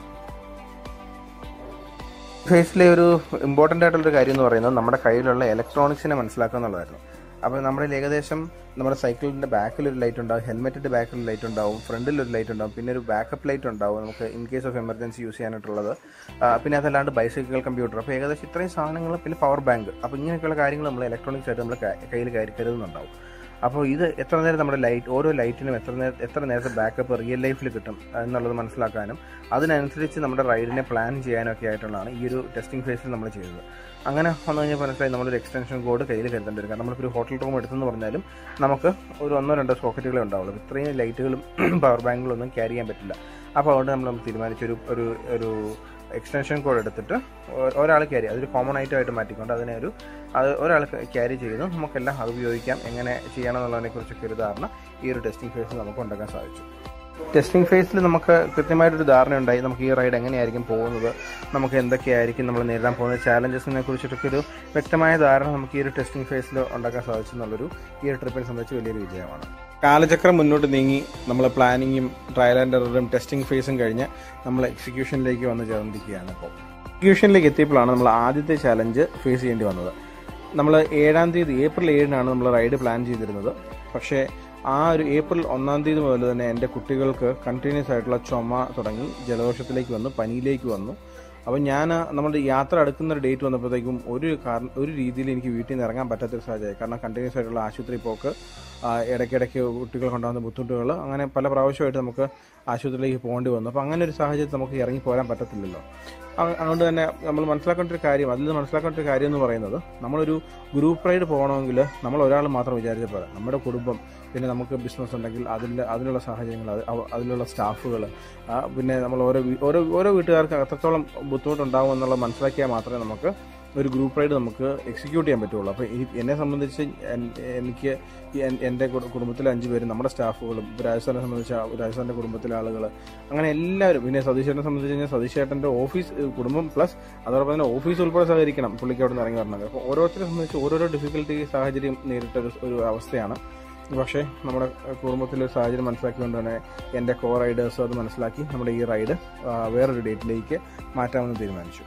ഫേസിലെ ഒരു ഇമ്പോർട്ടൻ്റ് ആയിട്ടുള്ളൊരു കാര്യം എന്ന് പറയുന്നത് നമ്മുടെ കയ്യിലുള്ള ഇലക്ട്രോണിക്സിനെ മനസ്സിലാക്കുക എന്നുള്ളതായിരുന്നു അപ്പോൾ നമ്മുടെ ഏകദേശം നമ്മുടെ സൈക്കിളിൻ്റെ ബാക്കിൽ ഒരു ലൈറ്റ് ഉണ്ടാവും ഹെൽമെറ്റിൻ്റെ ബാക്കിൽ ഒരു ലൈറ്റ് ഉണ്ടാവും ഫ്രണ്ടിൽ ഒരു ലൈറ്റ് ഉണ്ടാവും പിന്നെ ഒരു ബാക്കപ്പ് ലൈറ്റ് ഉണ്ടാവും നമുക്ക് in case of emergency use ചെയ്യാനായിട്ടുള്ളത് ആ, പിന്നെ അതല്ലാണ്ട് ബൈസൈക്കിൾ കമ്പ്യൂട്ടർ അപ്പോൾ ഏകദേശം ഇത്രയും സാധനങ്ങൾ പിന്നെ പവർ ബാങ്ക് അപ്പോൾ ഇങ്ങനെയൊക്കെയുള്ള കാര്യങ്ങൾ നമ്മൾ ഇലക്ട്രോണിക്സ് ആയിട്ട് നമ്മൾ കയ്യിൽ കയറി കരുതുന്നുണ്ടാവും അപ്പോൾ ഇത് എത്ര നേരം നമ്മുടെ ലൈറ്റ് ഓരോ ലൈറ്റിനും എത്ര നേരം എത്ര നേരത്തെ ബാക്കപ്പ് റിയൽ ലൈഫിൽ കിട്ടും എന്നുള്ളത് മനസ്സിലാക്കാനും അതിനനുസരിച്ച് നമ്മുടെ റൈഡിനെ പ്ലാൻ ചെയ്യാനും ഒക്കെ ആയിട്ടുള്ളതാണ് ഈ ഒരു ടെസ്റ്റിംഗ് ഫേസിൽ നമ്മൾ ചെയ്തത് അങ്ങനെ വന്നു കഴിഞ്ഞാൽ മനസ്സിലായി നമ്മളൊരു എക്സ്റ്റൻഷൻ കോഡ് കയ്യിൽ കരുതേണ്ടി വരും കാരണം നമ്മളിപ്പോൾ ഒരു ഹോട്ടൽ റൂം എടുത്തെന്ന് പറഞ്ഞാലും നമുക്ക് ഒരു ഒന്നോ രണ്ടോ സോക്കറ്റുകളെ ഉണ്ടാവുള്ളൂ ഇത്രയും ലൈറ്റുകളും പവർ ബാങ്കുകളൊന്നും ക്യാരി ചെയ്യാൻ പറ്റില്ല അപ്പോൾ അതുകൊണ്ട് നമ്മൾ തീരുമാനിച്ചൊരു ഒരു ഒരു എക്സ്റ്റൻഷൻ കോഡ് എടുത്തിട്ട് ഒ- ഒരാൾ ക്യാരി അതൊരു കോമൺ ഐറ്റം ആയിട്ട് മാറ്റിക്കൊണ്ട് അതിനെ ഒരു അത് ഒരാൾ ക്യാരി ചെയ്യുന്നു നമുക്കെല്ലാം അത് ഉപയോഗിക്കാം എങ്ങനെ ചെയ്യണം എന്നുള്ളതിനെ കുറിച്ചൊക്കെ ഒരു ധാരണ ഈ ഒരു ടെസ്റ്റിംഗ് ഫേസിൽ നമുക്ക് ഉണ്ടാക്കാൻ സാധിച്ചു ടെസ്റ്റിംഗ് ഫേസിൽ നമുക്ക് കൃത്യമായിട്ടൊരു ധാരണ ഉണ്ടായി നമുക്ക് ഈ റൈഡ് എങ്ങനെയായിരിക്കും പോകുന്നത് നമുക്ക് എന്തൊക്കെയായിരിക്കും നമ്മൾ നേരിടാൻ പോകുന്ന ചാലഞ്ചസിനെ കുറിച്ചിട്ടൊക്കെ ഒരു വ്യക്തമായ ധാരണ നമുക്ക് ഈ ഒരു ടെസ്റ്റിംഗ് ഫേസിൽ ഉണ്ടാക്കാൻ സാധിച്ചു എന്നുള്ളൊരു ഈ ഒരു ട്രിപ്പിനെ സംബന്ധിച്ച് വലിയൊരു വിജയമാണ് കാലചക്രം മുന്നോട്ട് നീങ്ങി നമ്മൾ പ്ലാനിങ്ങും ട്രയൽ ആൻഡ് എററും ടെസ്റ്റിംഗ് ഫേസും കഴിഞ്ഞ് നമ്മൾ എക്സിക്യൂഷനിലേക്ക് വന്ന് ചേർന്നിരിക്കുകയാണ് ഇപ്പോൾ എക്സിക്യൂഷനിലേക്ക് എത്തിയപ്പോഴാണ് നമ്മൾ ആദ്യത്തെ ചാലഞ്ച് ഫേസ് ചെയ്യേണ്ടി വന്നത് നമ്മൾ ഏഴാം തീയതി ഏപ്രിൽ ഏഴിനാണ് നമ്മൾ റൈഡ് പ്ലാൻ ചെയ്തിരുന്നത് പക്ഷേ ആ ഒരു ഏപ്രിൽ ഒന്നാം തീയതി മുതൽ തന്നെ എൻ്റെ കുട്ടികൾക്ക് കണ്ടിന്യൂസ് ആയിട്ടുള്ള ചുമ തുടങ്ങി ജലദോഷത്തിലേക്ക് വന്നു പനിയിലേക്ക് വന്നു അപ്പോൾ ഞാൻ നമ്മുടെ യാത്ര അടുക്കുന്ന ഒരു ഡേറ്റ് വന്നപ്പോഴത്തേക്കും ഒരു കാരണം ഒരു രീതിയിൽ എനിക്ക് വീട്ടിൽ നിന്ന് ഇറങ്ങാൻ പറ്റാത്തൊരു സാഹചര്യം കാരണം കണ്ടിന്യൂസ് ആയിട്ടുള്ള ആശുപത്രി പോക്ക് ആ, ഇടയ്ക്കിടയ്ക്ക് കുട്ടികൾ കൊണ്ടുവന്ന ബുദ്ധിമുട്ടുകൾ അങ്ങനെ പല പ്രാവശ്യമായിട്ട് നമുക്ക് ആശുപത്രിയിലേക്ക് പോകേണ്ടി വന്നു അപ്പോൾ അങ്ങനെ ഒരു സാഹചര്യത്തിൽ നമുക്ക് ഇറങ്ങി പോരാൻ പറ്റത്തില്ലല്ലോ അ- അതുകൊണ്ട് തന്നെ നമ്മൾ മനസ്സിലാക്കേണ്ട ഒരു കാര്യം അതിൽ നിന്ന് മനസ്സിലാക്കേണ്ട ഒരു കാര്യം എന്ന് പറയുന്നത് നമ്മളൊരു ഗ്രൂപ്പ് റൈഡ് പോകണമെങ്കിൽ നമ്മൾ ഒരാൾ മാത്രം വിചാരിച്ച പോലെ നമ്മുടെ കുടുംബം പിന്നെ നമുക്ക് ബിസിനസ് ഉണ്ടെങ്കിൽ അതിൻ്റെ അതിനുള്ള സാഹചര്യങ്ങൾ അത് അവ- അതിലുള്ള സ്റ്റാഫുകൾ പിന്നെ നമ്മൾ ഓരോ വീ- ഓരോ ഓരോ വീട്ടുകാർക്ക് എത്രത്തോളം ബുദ്ധിമുട്ടുണ്ടാകും എന്നുള്ളത് മനസ്സിലാക്കിയാൽ മാത്രമേ നമുക്ക് ഒരു ഗ്രൂപ്പ് റൈഡ് നമുക്ക് എക്സിക്യൂട്ട് ചെയ്യാൻ പറ്റുള്ളൂ അപ്പോൾ ഈ എന്നെ സംബന്ധിച്ച് എൻ- എനിക്ക് ഈ എൻ- എൻ്റെ കുടു- കുടുംബത്തിലെ അഞ്ച് പേരും നമ്മുടെ സ്റ്റാഫുകളും ഇപ്പോൾ രാജസ്ഥാനെ സംബന്ധിച്ച രാജസ്ഥാൻ്റെ കുടുംബത്തിലെ ആളുകൾ അങ്ങനെ എല്ലാവരും പിന്നെ സതീശേട്ടനെ സംബന്ധിച്ച് കഴിഞ്ഞാൽ സതീശേട്ടൻ്റെ ഓഫീസ് ഏഹ്, കുടുംബം പ്ലസ് അതോടൊപ്പം തന്നെ ഓഫീസ് ഉൾപ്പെടെ സഹകരിക്കണം പുള്ളിക്ക് അവിടെ നിന്ന് ഇറങ്ങി വരണത് അപ്പോൾ ഓരോരുത്തരെ സംബന്ധിച്ച് ഓരോരോ ഡിഫിക്കൽട്ടി സാഹചര്യം നേരിട്ട ഒരു ഒരു അവസ്ഥയാണ് പക്ഷേ നമ്മുടെ കുടുംബത്തിലെ ഒരു സാഹചര്യം മനസ്സിലാക്കിക്കൊണ്ട് തന്നെ എൻ്റെ കോ റൈഡേഴ്സ് അത് മനസ്സിലാക്കി നമ്മുടെ ഈ റൈഡ് വേറൊരു ഡേറ്റിലേക്ക് മാറ്റാമെന്ന് തീരുമാനിച്ചു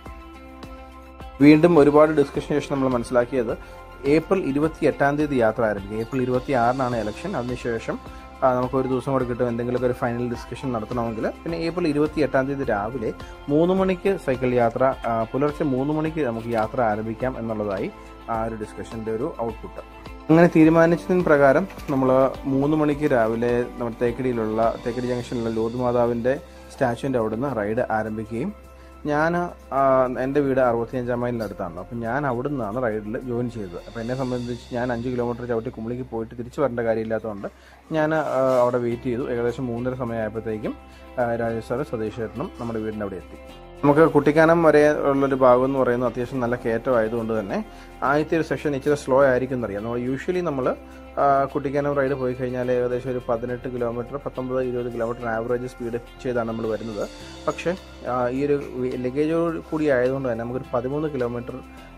വീണ്ടും ഒരുപാട് ഡിസ്കഷന് ശേഷം നമ്മൾ മനസ്സിലാക്കിയത് ഏപ്രിൽ ഇരുപത്തി എട്ടാം തീയതി യാത്ര ആരംഭിക്കും ഏപ്രിൽ ഇരുപത്തി ആറിനാണ് ഇലക്ഷൻ അതിനുശേഷം ആ, നമുക്ക് ഒരു ദിവസം കൂടെ കിട്ടും എന്തെങ്കിലുമൊക്കെ ഒരു ഫൈനൽ ഡിസ്കഷൻ നടത്തണമെങ്കിൽ പിന്നെ ഏപ്രിൽ ഇരുപത്തി എട്ടാം തീയതി രാവിലെ മൂന്ന് മണിക്ക് സൈക്കിൾ യാത്ര ആ, പുലർച്ചെ മൂന്ന് മണിക്ക് നമുക്ക് യാത്ര ആരംഭിക്കാം എന്നുള്ളതായി ആ ഒരു ഡിസ്കഷൻ്റെ ഒരു ഔട്ട്പുട്ട് അങ്ങനെ തീരുമാനിച്ചതിന് പ്രകാരം നമ്മൾ മൂന്ന് മണിക്ക് രാവിലെ നമ്മുടെ തേക്കടിയിലുള്ള തേക്കടി ജംഗ്ഷനിലുള്ള ലോതുമാതാവിൻ്റെ സ്റ്റാച്ചുവിൻ്റെ അവിടുന്ന് റൈഡ് ആരംഭിക്കുകയും ഞാൻ എൻ്റെ വീട് അറുപത്തിയഞ്ചാം മൈലിനടുത്താണ് അപ്പം ഞാൻ അവിടെ നിന്നാണ് റൈഡിൽ ജോയിൻ ചെയ്തത് അപ്പോൾ എന്നെ സംബന്ധിച്ച് ഞാൻ അഞ്ച് കിലോമീറ്റർ ചവിട്ടി കുമ്പളിക്ക് പോയിട്ട് തിരിച്ചു വരേണ്ട കാര്യമില്ലാത്തതുകൊണ്ട് ഞാൻ ആ, അവിടെ വെയിറ്റ് ചെയ്തു ഏകദേശം മൂന്നര സമയമായപ്പോഴത്തേക്കും രാജേഷ് സാറ് സതീഷ് ചേട്ടനും നമ്മുടെ വീടിൻ്റെ അവിടെ എത്തി നമുക്ക് കുട്ടിക്കാനം വരെ ഉള്ളൊരു ഭാഗം എന്ന് പറയുന്നത് അത്യാവശ്യം നല്ല കയറ്റമായതുകൊണ്ട് തന്നെ ആദ്യത്തെ ഒരു സെഷൻ ഇച്ചിരി സ്ലോ ആയിരിക്കും എന്നറിയാം നമ്മൾ യൂഷ്വലി നമ്മൾ കുട്ടിക്കാനം റൈഡ് പോയി കഴിഞ്ഞാൽ ഏകദേശം ഒരു പതിനെട്ട് കിലോമീറ്റർ പത്തൊമ്പത് ഇരുപത് കിലോമീറ്റർ ആവറേജ് സ്പീഡ് ചെയ്താണ് നമ്മൾ വരുന്നത് പക്ഷേ ആ, ഈ ഒരു ലഗേജോട് കൂടി ആയതുകൊണ്ട് തന്നെ നമുക്കൊരു പതിമൂന്ന് കിലോമീറ്റർ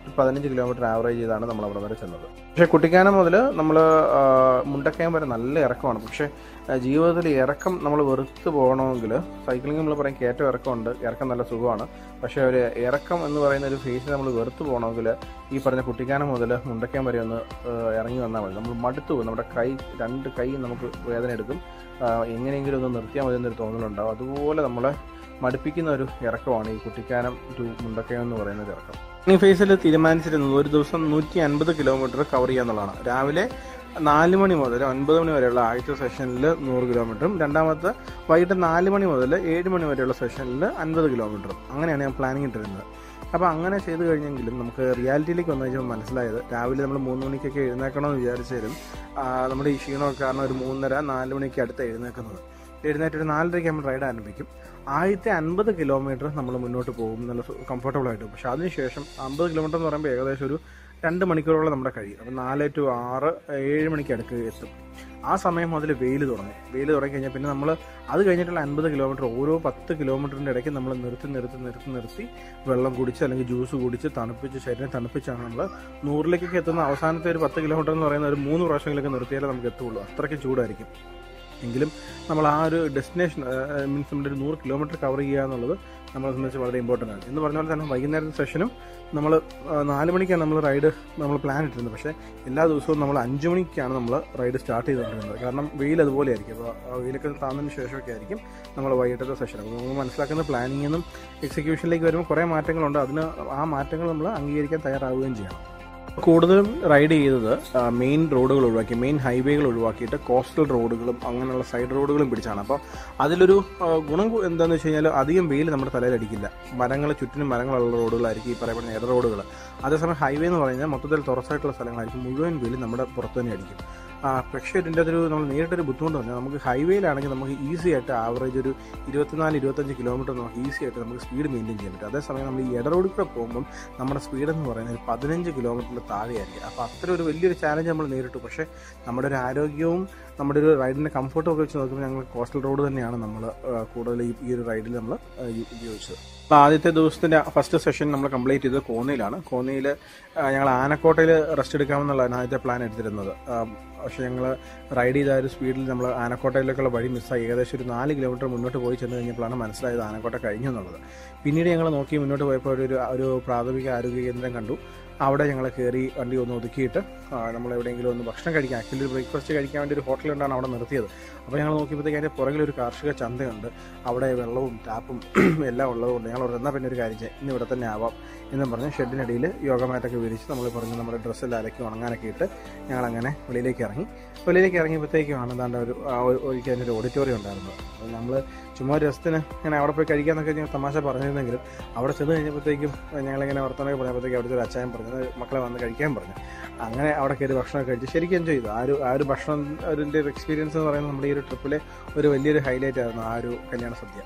പതിനഞ്ച് കിലോമീറ്റർ ആവറേജ് ചെയ്താണ് നമ്മൾ അവിടെ വരെ ചെന്നത് പക്ഷേ കുട്ടിക്കാനം മുതൽ നമ്മൾ മുണ്ടക്കയം വരെ നല്ല ഇറക്കമാണ് പക്ഷേ ആ, ജീവിതത്തിൽ ഇറക്കം നമ്മൾ വെറുത്ത് പോകണമെങ്കിൽ സൈക്ലിംഗ് നമ്മൾ പറയും കയറ്റം ഇറക്കമുണ്ട് ഇറക്കം നല്ല സുഖമാണ് പക്ഷേ ഒരു ഇറക്കം എന്ന് പറയുന്ന ഒരു ഫേസ് നമ്മൾ വെറുത്ത് പോകണമെങ്കിൽ ഈ പറഞ്ഞ കുട്ടിക്കാനം മുതൽ മുണ്ടക്കയം വരെ ഒന്ന് ആ, ഇറങ്ങി വന്നാൽ മതി നമ്മൾ മടുത്തു പോകും നമ്മുടെ കൈ രണ്ട് കൈ നമുക്ക് വേദന എടുക്കും ആ, എങ്ങനെയെങ്കിലും ഒന്ന് നിർത്തിയാൽ മതി എന്നൊരു തോന്നലുണ്ടാവും അതുപോലെ നമ്മളെ മടുപ്പിക്കുന്ന ഒരു ഇറക്കമാണ് ഈ കുട്ടിക്കാനം ടു മുണ്ടക്കയം എന്ന് പറയുന്ന ഒരു ഇറക്കം ഈ ഫേസിൽ തീരുമാനിച്ചിരുന്നത് ഒരു ദിവസം നൂറ്റി അൻപത് കിലോമീറ്റർ കവർ ചെയ്യാന്നുള്ളതാണ് രാവിലെ നാല് മണി മുതൽ ഒൻപത് മണി വരെയുള്ള ആദ്യത്തെ സെഷനിൽ നൂറ് കിലോമീറ്ററും രണ്ടാമത്തെ വൈകിട്ട് നാല് മണി മുതൽ ഏഴ് മണി വരെയുള്ള സെഷനിൽ അൻപത് കിലോമീറ്ററും അങ്ങനെയാണ് ഞാൻ പ്ലാനിങ് ഇട്ടിരുന്നത് അപ്പോൾ അങ്ങനെ ചെയ്ത് കഴിഞ്ഞെങ്കിലും നമുക്ക് റിയാലിറ്റിയിലേക്ക് വന്നു കഴിഞ്ഞാൽ മനസ്സിലായത് രാവിലെ നമ്മൾ മൂന്ന് മണിക്കൊക്കെ എഴുന്നേക്കണമെന്ന് വിചാരിച്ചാലും ആ, നമ്മുടെ ഈ ക്ഷീണമൊക്കെ കാരണം ഒരു മൂന്നര നാല് മണിക്ക് അടുത്ത് എഴുന്നേക്കുന്നത് എഴുന്നേറ്റ് ഒരു നാലരയ്ക്ക് നമ്മൾ റൈഡ് ആരംഭിക്കും ആദ്യത്തെ അൻപത് കിലോമീറ്റർ നമ്മൾ മുന്നോട്ട് പോകും നല്ല കംഫർട്ടബിൾ ആയിട്ട് പക്ഷെ അതിനുശേഷം അമ്പത് കിലോമീറ്റർ എന്ന് പറയുമ്പോൾ ഏകദേശം ഒരു രണ്ട് മണിക്കൂറോളം നമ്മുടെ കഴിയും അപ്പം നാല് ടു ആറ് ഏഴ് മണിക്ക് അടുക്ക് എത്തും ആ സമയം മുതൽ വെയിൽ തുടങ്ങും വെയിൽ തുടങ്ങി കഴിഞ്ഞാൽ പിന്നെ നമ്മൾ അത് കഴിഞ്ഞിട്ടുള്ള അൻപത് കിലോമീറ്റർ ഓരോ പത്ത് കിലോമീറ്ററിൻ്റെ ഇടയ്ക്ക് നമ്മൾ നിർത്തി നിർത്തി നിർത്തി നിർത്തി വെള്ളം കുടിച്ച് അല്ലെങ്കിൽ ജ്യൂസ് കുടിച്ച് തണുപ്പിച്ച് ശരീരം തണുപ്പിച്ചാണ് നമ്മൾ നൂറിലേക്കൊക്കെ എത്തുന്ന അവസാനത്തെ ഒരു പത്ത് കിലോമീറ്റർ എന്ന് പറയുന്ന ഒരു മൂന്ന് പ്രാവശ്യങ്ങളൊക്കെ നിർത്തിയാലേ നമുക്ക് എത്തുള്ളൂ അത്രയ്ക്ക് ചൂടായിരിക്കും എങ്കിലും നമ്മൾ ആ ഒരു ഡെസ്റ്റിനേഷൻ മീൻസ് നമ്മുടെ ഒരു നൂറ് കിലോമീറ്റർ കവർ ചെയ്യുക എന്നുള്ളത് നമ്മളെ സംബന്ധിച്ച് വളരെ ഇമ്പോർട്ടൻ്റ് ആണ് എന്ന് പറഞ്ഞ പോലെ തന്നെ വൈകുന്നേരത്തെ സെഷനും നമ്മൾ നാല് മണിക്കാണ് നമ്മൾ റൈഡ് നമ്മൾ പ്ലാൻ ഇട്ടിരുന്നത് പക്ഷേ എല്ലാ ദിവസവും നമ്മൾ അഞ്ച് മണിക്കാണ് നമ്മൾ റൈഡ് സ്റ്റാർട്ട് ചെയ്തുകൊണ്ടിരുന്നത് കാരണം വെയിൽ അതുപോലെ ആയിരിക്കും അപ്പോൾ ആ വെയിലൊക്കെ താന്നതിന് ശേഷമൊക്കെ ആയിരിക്കും നമ്മൾ വൈകിട്ടത്തെ സെഷൻ അപ്പോൾ നമ്മൾ മനസ്സിലാക്കുന്ന പ്ലാനിങ്ങിനും എക്സിക്യൂഷനിലേക്ക് വരുമ്പോൾ കുറേ മാറ്റങ്ങളുണ്ട് അതിന് ആ മാറ്റങ്ങൾ നമ്മൾ അംഗീകരിക്കാൻ തയ്യാറാവുകയും ചെയ്യണം കൂടുതലും റൈഡ് ചെയ്തത് മെയിൻ റോഡുകൾ ഒഴിവാക്കി മെയിൻ ഹൈവേകൾ ഒഴിവാക്കിയിട്ട് കോസ്റ്റൽ റോഡുകളും അങ്ങനെയുള്ള സൈഡ് റോഡുകളും പിടിച്ചാണ് അപ്പോൾ അതിലൊരു ആ, ഗുണം കു- എന്താണെന്ന് വെച്ച് കഴിഞ്ഞാൽ അധികം വെയിൽ നമ്മുടെ തലയിൽ അടിക്കില്ല മരങ്ങൾ ചുറ്റിനും മരങ്ങളുള്ള റോഡുകളായിരിക്കും ഈ പറയപ്പെടുന്ന ഇട റോഡുകൾ അതേസമയം ഹൈവേ എന്ന് പറഞ്ഞാൽ മൊത്തത്തിൽ തുറസായിട്ടുള്ള സ്ഥലങ്ങളായിരിക്കും മുഴുവൻ വെയിൽ നമ്മുടെ പുറത്ത് തന്നെ അടിക്കും ആ, പക്ഷേ ഇതിൻ്റെ അതൊരു നമ്മൾ നേരിട്ടൊരു ബുദ്ധിമുട്ട് പറഞ്ഞാൽ നമുക്ക് ഹൈവേയിലാണെങ്കിൽ നമുക്ക് ഈസി ആയിട്ട് ആവറേജ് ഒരു ഇരുപത്തിനാല് ഇരുപത്തഞ്ച് കിലോമീറ്റർ നമുക്ക് ഈസി ആയിട്ട് നമുക്ക് സ്പീഡ് മെയിൻറ്റെയിൻ ചെയ്യാൻ പറ്റും അതേസമയം നമ്മൾ ഈ ഇട റോഡിൽ കൂടെ പോകുമ്പം നമ്മുടെ സ്പീഡ് എന്ന് പറയുന്നത് ഒരു പതിനഞ്ച് കിലോമീറ്ററിൽ താഴെയായിരിക്കും അപ്പോൾ അത്ര ഒരു വലിയൊരു ചാലഞ്ച് നമ്മൾ നേരിട്ടു പക്ഷേ നമ്മുടെ ഒരു ആരോഗ്യവും നമ്മുടെ ഒരു റൈഡിൻ്റെ കംഫർട്ടും ഒക്കെ വെച്ച് നോക്കുമ്പോൾ ഞങ്ങൾ കോസ്റ്റൽ റോഡ് തന്നെയാണ് നമ്മൾ കൂടുതൽ ഈ- ഈ ഒരു റൈഡിൽ നമ്മൾ ഉപയോഗിച്ചത് അപ്പോൾ ആദ്യത്തെ ദിവസത്തിൻ്റെ ഫസ്റ്റ് സെഷൻ നമ്മൾ കംപ്ലീറ്റ് ചെയ്തത് കോന്നിയിലാണ് കോന്നിയിൽ ഞങ്ങൾ ആനക്കോട്ടയിൽ റെസ്റ്റ് എടുക്കാമെന്നുള്ളതാണ് ആദ്യത്തെ പ്ലാൻ എടുത്തിരുന്നത് ആ, പക്ഷേ ഞങ്ങൾ റൈഡ് ചെയ്ത ആ ഒരു സ്പീഡിൽ നമ്മൾ ആനക്കോട്ടയിലേക്കുള്ള വഴി മിസ്സായി ഏകദേശം ഒരു നാല് കിലോമീറ്റർ മുന്നോട്ട് പോയി ചെന്ന് കഴിഞ്ഞപ്പോഴാണ് മനസ്സിലായത് ആനക്കോട്ട കഴിഞ്ഞു എന്നുള്ളത് പിന്നീട് ഞങ്ങൾ നോക്കി മുന്നോട്ട് പോയപ്പോൾ ഒരു ഒരു പ്രാഥമിക ആരോഗ്യ കേന്ദ്രം കണ്ടു അവിടെ ഞങ്ങൾ കയറി വണ്ടി ഒന്ന് ഒതുക്കിയിട്ട് ആ, നമ്മൾ എവിടെയെങ്കിലും ഒന്ന് ഭക്ഷണം കഴിക്കാൻ ആക്ച്വലി ബ്രേക്ക്ഫാസ്റ്റ് കഴിക്കാൻ വേണ്ടി ഒരു ഹോട്ടലുണ്ടാണ് അവിടെ നിർത്തിയത് അപ്പോൾ ഞങ്ങൾ നോക്കിയപ്പോഴത്തേക്ക് അതിൻ്റെ പുറകിൽ ഒരു കാർഷിക ചന്തയുണ്ട് അവിടെ വെള്ളവും ടാപ്പും എല്ലാം ഉള്ളതുകൊണ്ട് ഞങ്ങൾ പറഞ്ഞു എന്നാൽ പിന്നെ ഒരു കാര്യം ചെയ്യാം ഇന്ന് ഇവിടെ തന്നെ ആവാം എന്നും പറഞ്ഞ് ഷെഡിനടിയിൽ യോഗ മാറ്റൊക്കെ വിരിച്ച് നമ്മൾ പറഞ്ഞ് നമ്മുടെ ഡ്രസ്സെല്ലാം അലക്കി ഉണങ്ങാനൊക്കെ ഇട്ട് ഞങ്ങൾ അങ്ങനെ വെളിയിലേക്ക് ഇറങ്ങി വെളിയിലേക്ക് ഇറങ്ങിയപ്പോഴത്തേക്കുമാണ് എന്താണ്ട് ഒരു ആ ഒരു- ഒരിക്കൽ അതിൻ്റെ ഒരു ഓഡിറ്റോറിയം ഉണ്ടായിരുന്നത് അപ്പോൾ നമ്മൾ ചുമ്മാ ഒരു രസത്തിന് ഇങ്ങനെ അവിടെ പോയി കഴിക്കാന്നൊക്കെ ഞങ്ങൾ തമാശ പറഞ്ഞിരുന്നെങ്കിലും അവിടെ ചെന്ന് കഴിഞ്ഞപ്പോഴത്തേക്കും ഞങ്ങളിങ്ങനെ വർത്തമാനമൊക്കെ പറഞ്ഞപ്പോഴത്തേക്കും അവിടുത്തെ ഒരു അച്ചായൻ പറഞ്ഞു "അത് മക്കളെ വന്ന് കഴിക്കാൻ പറഞ്ഞു അങ്ങനെ അവിടെ കയറി ഭക്ഷണമൊക്കെ കഴിച്ച് ശരിക്കും എൻജോയ് ചെയ്തു ആ ഒരു ആ ഒരു ഭക്ഷണം അതിൻ്റെ ഒരു എക്സ്പീരിയൻസ് എന്ന് പറയുന്നത് നമ്മുടെ ഈ ഒരു ട്രിപ്പിലെ ഒരു വലിയൊരു ഹൈലൈറ്റ് ആയിരുന്നു ആ ഒരു കല്യാണ സദ്യ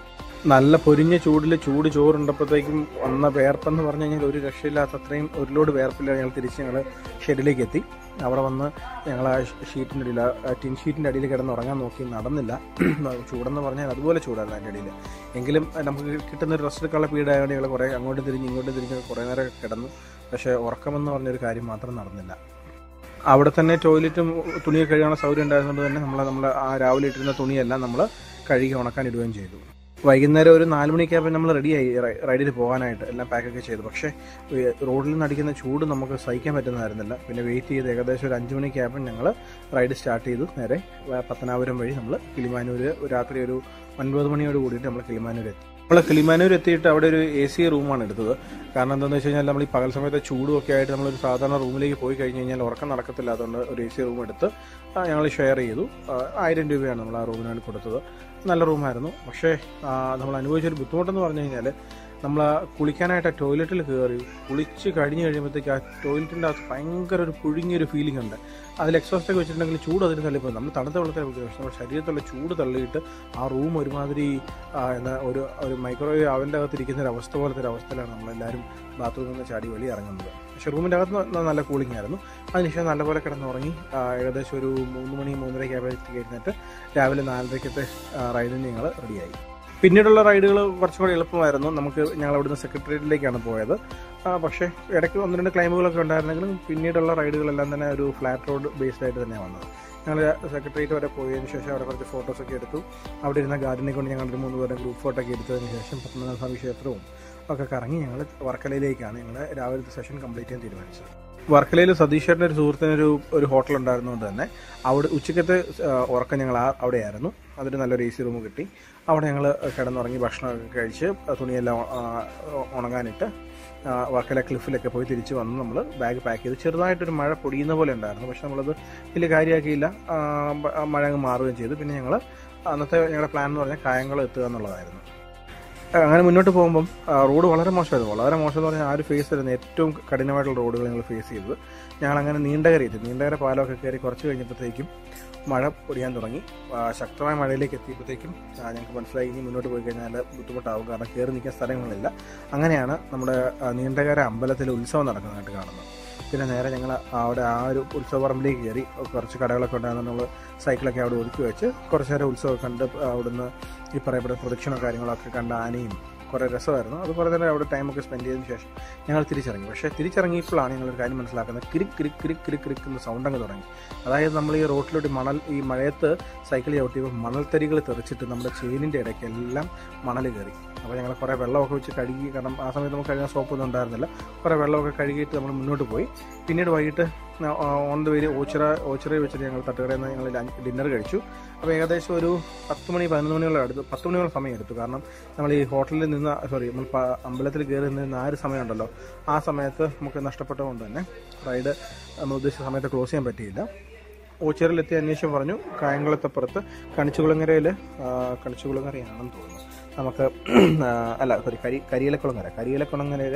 നല്ല പൊരിഞ്ഞ ചൂടിൽ ചൂട് ചോറുണ്ടപ്പോഴത്തേക്കും വന്ന വേർപ്പെന്ന് പറഞ്ഞു കഴിഞ്ഞാൽ ഒരു രക്ഷയില്ലാത്ത അത്രയും ഒരു ലോഡ് വേർപ്പില്ലാതെ ഞങ്ങൾ തിരിച്ച് ഞങ്ങൾ ഷെഡിലേക്ക് എത്തി അവിടെ വന്ന് ഞങ്ങൾ ആ ഷീറ്റിൻ്റെ അടിയിൽ ആ ടിൻ ഷീറ്റിൻ്റെ അടിയിൽ കിടന്ന് ഉറങ്ങാൻ നോക്കി നടന്നില്ല ചൂടെന്ന് പറഞ്ഞാൽ അതുപോലെ ചൂടായിരുന്നു അതിൻ്റെ അടിയിൽ എങ്കിലും നമുക്ക് കിട്ടുന്ന ഒരു റെസ്റ്റ് എടുക്കാനുള്ള പീഡായതുകൊണ്ട് ഞങ്ങൾ കുറേ അങ്ങോട്ടും തിരിഞ്ഞ് ഇങ്ങോട്ടും തിരിഞ്ഞ് കുറേ നേരം കിടന്നു പക്ഷേ ഉറക്കമെന്ന് പറഞ്ഞൊരു കാര്യം മാത്രം നടന്നില്ല അവിടെ തന്നെ ടോയ്ലറ്റും തുണിയൊക്കെ കഴുകാനുള്ള സൗകര്യം ഉണ്ടായതുകൊണ്ട് തന്നെ നമ്മൾ നമ്മൾ ആ രാവിലെ ഇട്ടിരുന്ന തുണിയെല്ലാം നമ്മൾ കഴുകി ഉണക്കാൻ ഇടുകയും ചെയ്തു വൈകുന്നേരം ഒരു നാല് മണിക്കായപ്പോൾ നമ്മൾ റെഡിയായി റൈഡിൽ പോകാനായിട്ട് എല്ലാം പാക്കൊക്കെ ചെയ്തു പക്ഷേ ഈ റോഡിൽ നിന്ന് അടിക്കുന്ന ചൂട് നമുക്ക് സഹിക്കാൻ പറ്റുന്നതായിരുന്നില്ല പിന്നെ വെയിറ്റ് ചെയ്ത് ഏകദേശം ഒരു അഞ്ച് മണിക്കായപ്പോൾ ഞങ്ങൾ റൈഡ് സ്റ്റാർട്ട് ചെയ്തു നേരെ വ- പത്തനാപുരം വഴി നമ്മൾ കിളിമാനൂർ രാത്രി ഒരു ഒൻപത് മണിയോട് കൂടിയിട്ട് നമ്മൾ കിളിമാനൂർ എത്തി നമ്മൾ കിളിമാനൂർ എത്തിയിട്ട് അവിടെ ഒരു എ സി റൂമാണ് എടുത്തത് കാരണം എന്താണെന്ന് വെച്ച് കഴിഞ്ഞാൽ നമ്മൾ ഈ പകൽ സമയത്ത് ചൂടും ഒക്കെ ആയിട്ട് നമ്മളൊരു സാധാരണ റൂമിലേക്ക് പോയി കഴിഞ്ഞ് കഴിഞ്ഞാൽ ഉറക്കം നടക്കത്തില്ല അതുകൊണ്ട് ഒരു എ സി റൂം എടുത്ത് ഞങ്ങൾ ഷെയർ ചെയ്തു ആ, ആയിരം രൂപയാണ് നമ്മൾ ആ റൂമിന് വേണ്ടി കൊടുത്തത് നല്ല റൂമായിരുന്നു പക്ഷേ ആ, നമ്മൾ അനുഭവിച്ചൊരു ബുദ്ധിമുട്ടെന്ന് പറഞ്ഞു കഴിഞ്ഞാൽ നമ്മൾ ആ കുളിക്കാനായിട്ട് ആ ടോയ്ലറ്റിൽ കയറി കുളിച്ച് കഴിഞ്ഞ് കഴിയുമ്പോഴത്തേക്ക് ആ ടോയ്ലറ്റിൻ്റെ അകത്ത് ഭയങ്കര ഒരു പുഴുങ്ങിയൊരു ഫീലിംഗ് ഉണ്ട് അതിൽ എക്സോസ്റ്റ് ഒക്കെ വെച്ചിട്ടുണ്ടെങ്കിൽ ചൂട് അതിന് തള്ളിപ്പോയി നമ്മൾ തണുത്ത വെള്ളത്തിൽ കുളിക്കുക പക്ഷേ നമ്മുടെ ശരീരത്തുള്ള ചൂട് തള്ളിയിട്ട് ആ റൂം ഒരുമാതിരി ആ, എന്താ ഒരു ഒരു മൈക്രോവേവ് അവൻ്റെ അകത്ത് ഇരിക്കുന്ന ഒരു അവസ്ഥ പോലത്തെ ഒരു അവസ്ഥയിലാണ് നമ്മളെല്ലാവരും ബാത്റൂമിൽ നിന്ന് ചാടി വെളി ഇറങ്ങുന്നത് പക്ഷേ റൂമിൻ്റെ അകത്ത് ന- നല്ല കൂളിംഗ് ആയിരുന്നു അതിനുശേഷം നല്ലപോലെ കിടന്നുറങ്ങി ആ, ഏകദേശം ഒരു മൂന്ന് മണി മൂന്നരയ്ക്ക് ആയപ്പോഴത്തേക്ക് കഴിഞ്ഞിട്ട് രാവിലെ നാലരയ്ക്കത്തെ റൈഡിന് ഞങ്ങൾ റെഡിയായി പിന്നീടുള്ള റൈഡുകൾ കുറച്ചും കൂടി എളുപ്പമായിരുന്നു നമുക്ക് ഞങ്ങൾ അവിടുന്ന് സെക്രട്ടേറിയറ്റിലേക്കാണ് പോയത് ആ, പക്ഷേ ഇടയ്ക്ക് ഒന്ന് രണ്ട് ക്ലൈമുകളൊക്കെ ഉണ്ടായിരുന്നെങ്കിലും പിന്നീടുള്ള റൈഡുകളെല്ലാം തന്നെ ഒരു ഫ്ലാറ്റ് റോഡ് ബേസ്ഡ് ആയിട്ട് തന്നെയാണ് വന്നത് ഞങ്ങൾ സെക്രട്ടേറിയറ്റ് വരെ പോയതിന് ശേഷം അവിടെ കുറച്ച് ഫോട്ടോസൊക്കെ എടുത്തു അവിടെ ഇരുന്ന ഗാർഡനെ കൊണ്ട് ഞങ്ങൾ ഒരു മൂന്ന് പേരുടെ ഗ്രൂപ്പ് ഫോട്ടോ ഒക്കെ എടുത്തതിന് ശേഷം പത്മനാഭസ്വാമി ക്ഷേത്രവും ഒക്കെ കറങ്ങി ഞങ്ങൾ വർക്കലയിലേക്കാണ് ഞങ്ങൾ രാവിലത്തെ സെഷൻ കംപ്ലീറ്റ് ചെയ്യാൻ തീരുമാനിച്ചത് വർക്കലയിൽ സതീഷേട്ടൻ്റെ ഒരു സുഹൃത്തിനൊരു ഒരു ഹോട്ടൽ ഉണ്ടായിരുന്നതുകൊണ്ട് തന്നെ അവിടെ ഉച്ചക്കത്തെ ആ, ഉറക്കം ഞങ്ങൾ ആ അവിടെയായിരുന്നു അതൊരു നല്ലൊരു എ സി റൂം കിട്ടി അവിടെ ഞങ്ങൾ കിടന്നുറങ്ങി ഭക്ഷണമൊക്കെ കഴിച്ച് തുണിയെല്ലാം ആ, ഉണങ്ങാനിട്ട് ആ, വർക്കല ക്ലിഫിലൊക്കെ പോയി തിരിച്ച് വന്ന് നമ്മൾ ബാഗ് പാക്ക് ചെയ്ത് ചെറുതായിട്ടൊരു മഴ പൊടിയുന്ന പോലെ ഉണ്ടായിരുന്നു പക്ഷെ നമ്മളത് വലിയ കാര്യമാക്കിയില്ല ആ, ബ- ആ മഴ അങ്ങ് മാറുകയും ചെയ്തു പിന്നെ ഞങ്ങൾ അന്നത്തെ ഞങ്ങളുടെ പ്ലാൻ എന്ന് പറഞ്ഞാൽ കായംകുളം എത്തുക എന്നുള്ളതായിരുന്നു ആ, അങ്ങനെ മുന്നോട്ട് പോകുമ്പം ആ, റോഡ് വളരെ മോശമായിരുന്നു വളരെ മോശം എന്ന് പറഞ്ഞാൽ ആ ഒരു ഫേസ് ആയിരുന്നു ഏറ്റവും കഠിനമായിട്ടുള്ള റോഡുകൾ ഞങ്ങൾ ഫേസ് ചെയ്തത് ഞങ്ങൾ അങ്ങനെ നീണ്ടകര എത്തി നീണ്ടകര പാലമൊക്കെ കയറി കുറച്ച് കഴിഞ്ഞപ്പോഴത്തേക്കും മഴ പൊടിയാൻ തുടങ്ങി ആ, ശക്തമായ മഴയിലേക്ക് എത്തിയപ്പോഴത്തേക്കും ആ, ഞങ്ങൾക്ക് മനസ്സിലായി ഇനി മുന്നോട്ട് പോയി കഴിഞ്ഞാൽ ബുദ്ധിമുട്ടാവും കാരണം കയറി നിൽക്കാൻ സ്ഥലങ്ങളില്ല അങ്ങനെയാണ് നമ്മുടെ ആ, നീണ്ടകര അമ്പലത്തിൽ ഉത്സവം നടക്കുന്നതായിട്ട് കാണുന്നത് പിന്നെ നേരെ ഞങ്ങൾ അവിടെ ആ ഒരു ഉത്സവ പറമ്പിലേക്ക് കയറി കുറച്ച് കടകളൊക്കെ ഉണ്ടായിരുന്നു നമ്മൾ സൈക്കിളൊക്കെ അവിടെ ഒതുക്കി വെച്ച് കുറച്ച് നേരം ഉത്സവം കണ്ട് അവിടുന്ന് ഈ പറയപ്പെടുന്ന പ്രദക്ഷിണോ കാര്യങ്ങളൊക്കെ കണ്ട ആനയും കുറേ രസമായിരുന്നു അത് കുറേ നേരം അവിടെ ടൈമൊക്കെ സ്പെൻഡ് ചെയ്തതിന് ശേഷം ഞങ്ങൾ തിരിച്ചിറങ്ങി പക്ഷേ തിരിച്ചിറങ്ങിയപ്പോഴാണ് ഞങ്ങളൊരു കാര്യം മനസ്സിലാക്കുന്നത് കിരിക് കിരിക് കിരിക് കിരിക് കിരിക് എന്ന സൗണ്ട് അങ്ങ് തുടങ്ങി അതായത് നമ്മൾ ഈ റോട്ടിലോട്ട് മണൽ ഈ മഴയത്ത് സൈക്കിൾ ചവിട്ടിയപ്പോൾ മണൽത്തരികൾ തെറിച്ചിട്ട് നമ്മുടെ ചെയിനിൻ്റെ ഇടയ്ക്ക് എല്ലാം മണൽ കയറി അപ്പോൾ ഞങ്ങൾ കുറേ വെള്ളമൊക്കെ വെച്ച് കഴുകി കാരണം ആ സമയത്ത് നമുക്ക് കഴുകാൻ സോപ്പൊന്നും ഉണ്ടായിരുന്നില്ല കുറേ വെള്ളമൊക്കെ കഴുകിയിട്ട് നമ്മൾ മുന്നോട്ട് പോയി പിന്നീട് വൈകിട്ട് ഓൺ ദ വേരി ഓച്ചിറ ഓച്ചിറയിൽ വെച്ചിട്ട് ഞങ്ങൾ തട്ടുകടയിൽ നിന്ന് ഞങ്ങൾ ഡിന്നർ കഴിച്ചു അപ്പോൾ ഏകദേശം ഒരു പത്ത് മണി പതിനൊന്ന് മണിയോളം അടുത്ത് പത്ത് മണിയോളം സമയം എടുത്തു കാരണം നമ്മൾ ഈ ഹോട്ടലിൽ നിന്ന് സോറി നമ്മൾ പ- അമ്പലത്തിൽ കയറി നിന്ന് ആ ഒരു സമയമുണ്ടല്ലോ ആ സമയത്ത് നമുക്ക് നഷ്ടപ്പെട്ടതുകൊണ്ട് തന്നെ റൈഡ് നമ്മൾ ഉദ്ദേശിച്ച സമയത്ത് ക്ലോസ് ചെയ്യാൻ പറ്റിയില്ല ഓച്ചിറയിലെത്തി അന്വേഷണം പറഞ്ഞു കായംകുളത്തപ്പുറത്ത് കണിച്ചുകുളങ്ങരയിൽ കണിച്ചുകുളങ്ങരയാണെന്ന് തോന്നുന്നു നമുക്ക് ആ, അല്ല സോറി കരി കരിയിലക്കുളങ്ങര കരിയിലക്കുളങ്ങരയിൽ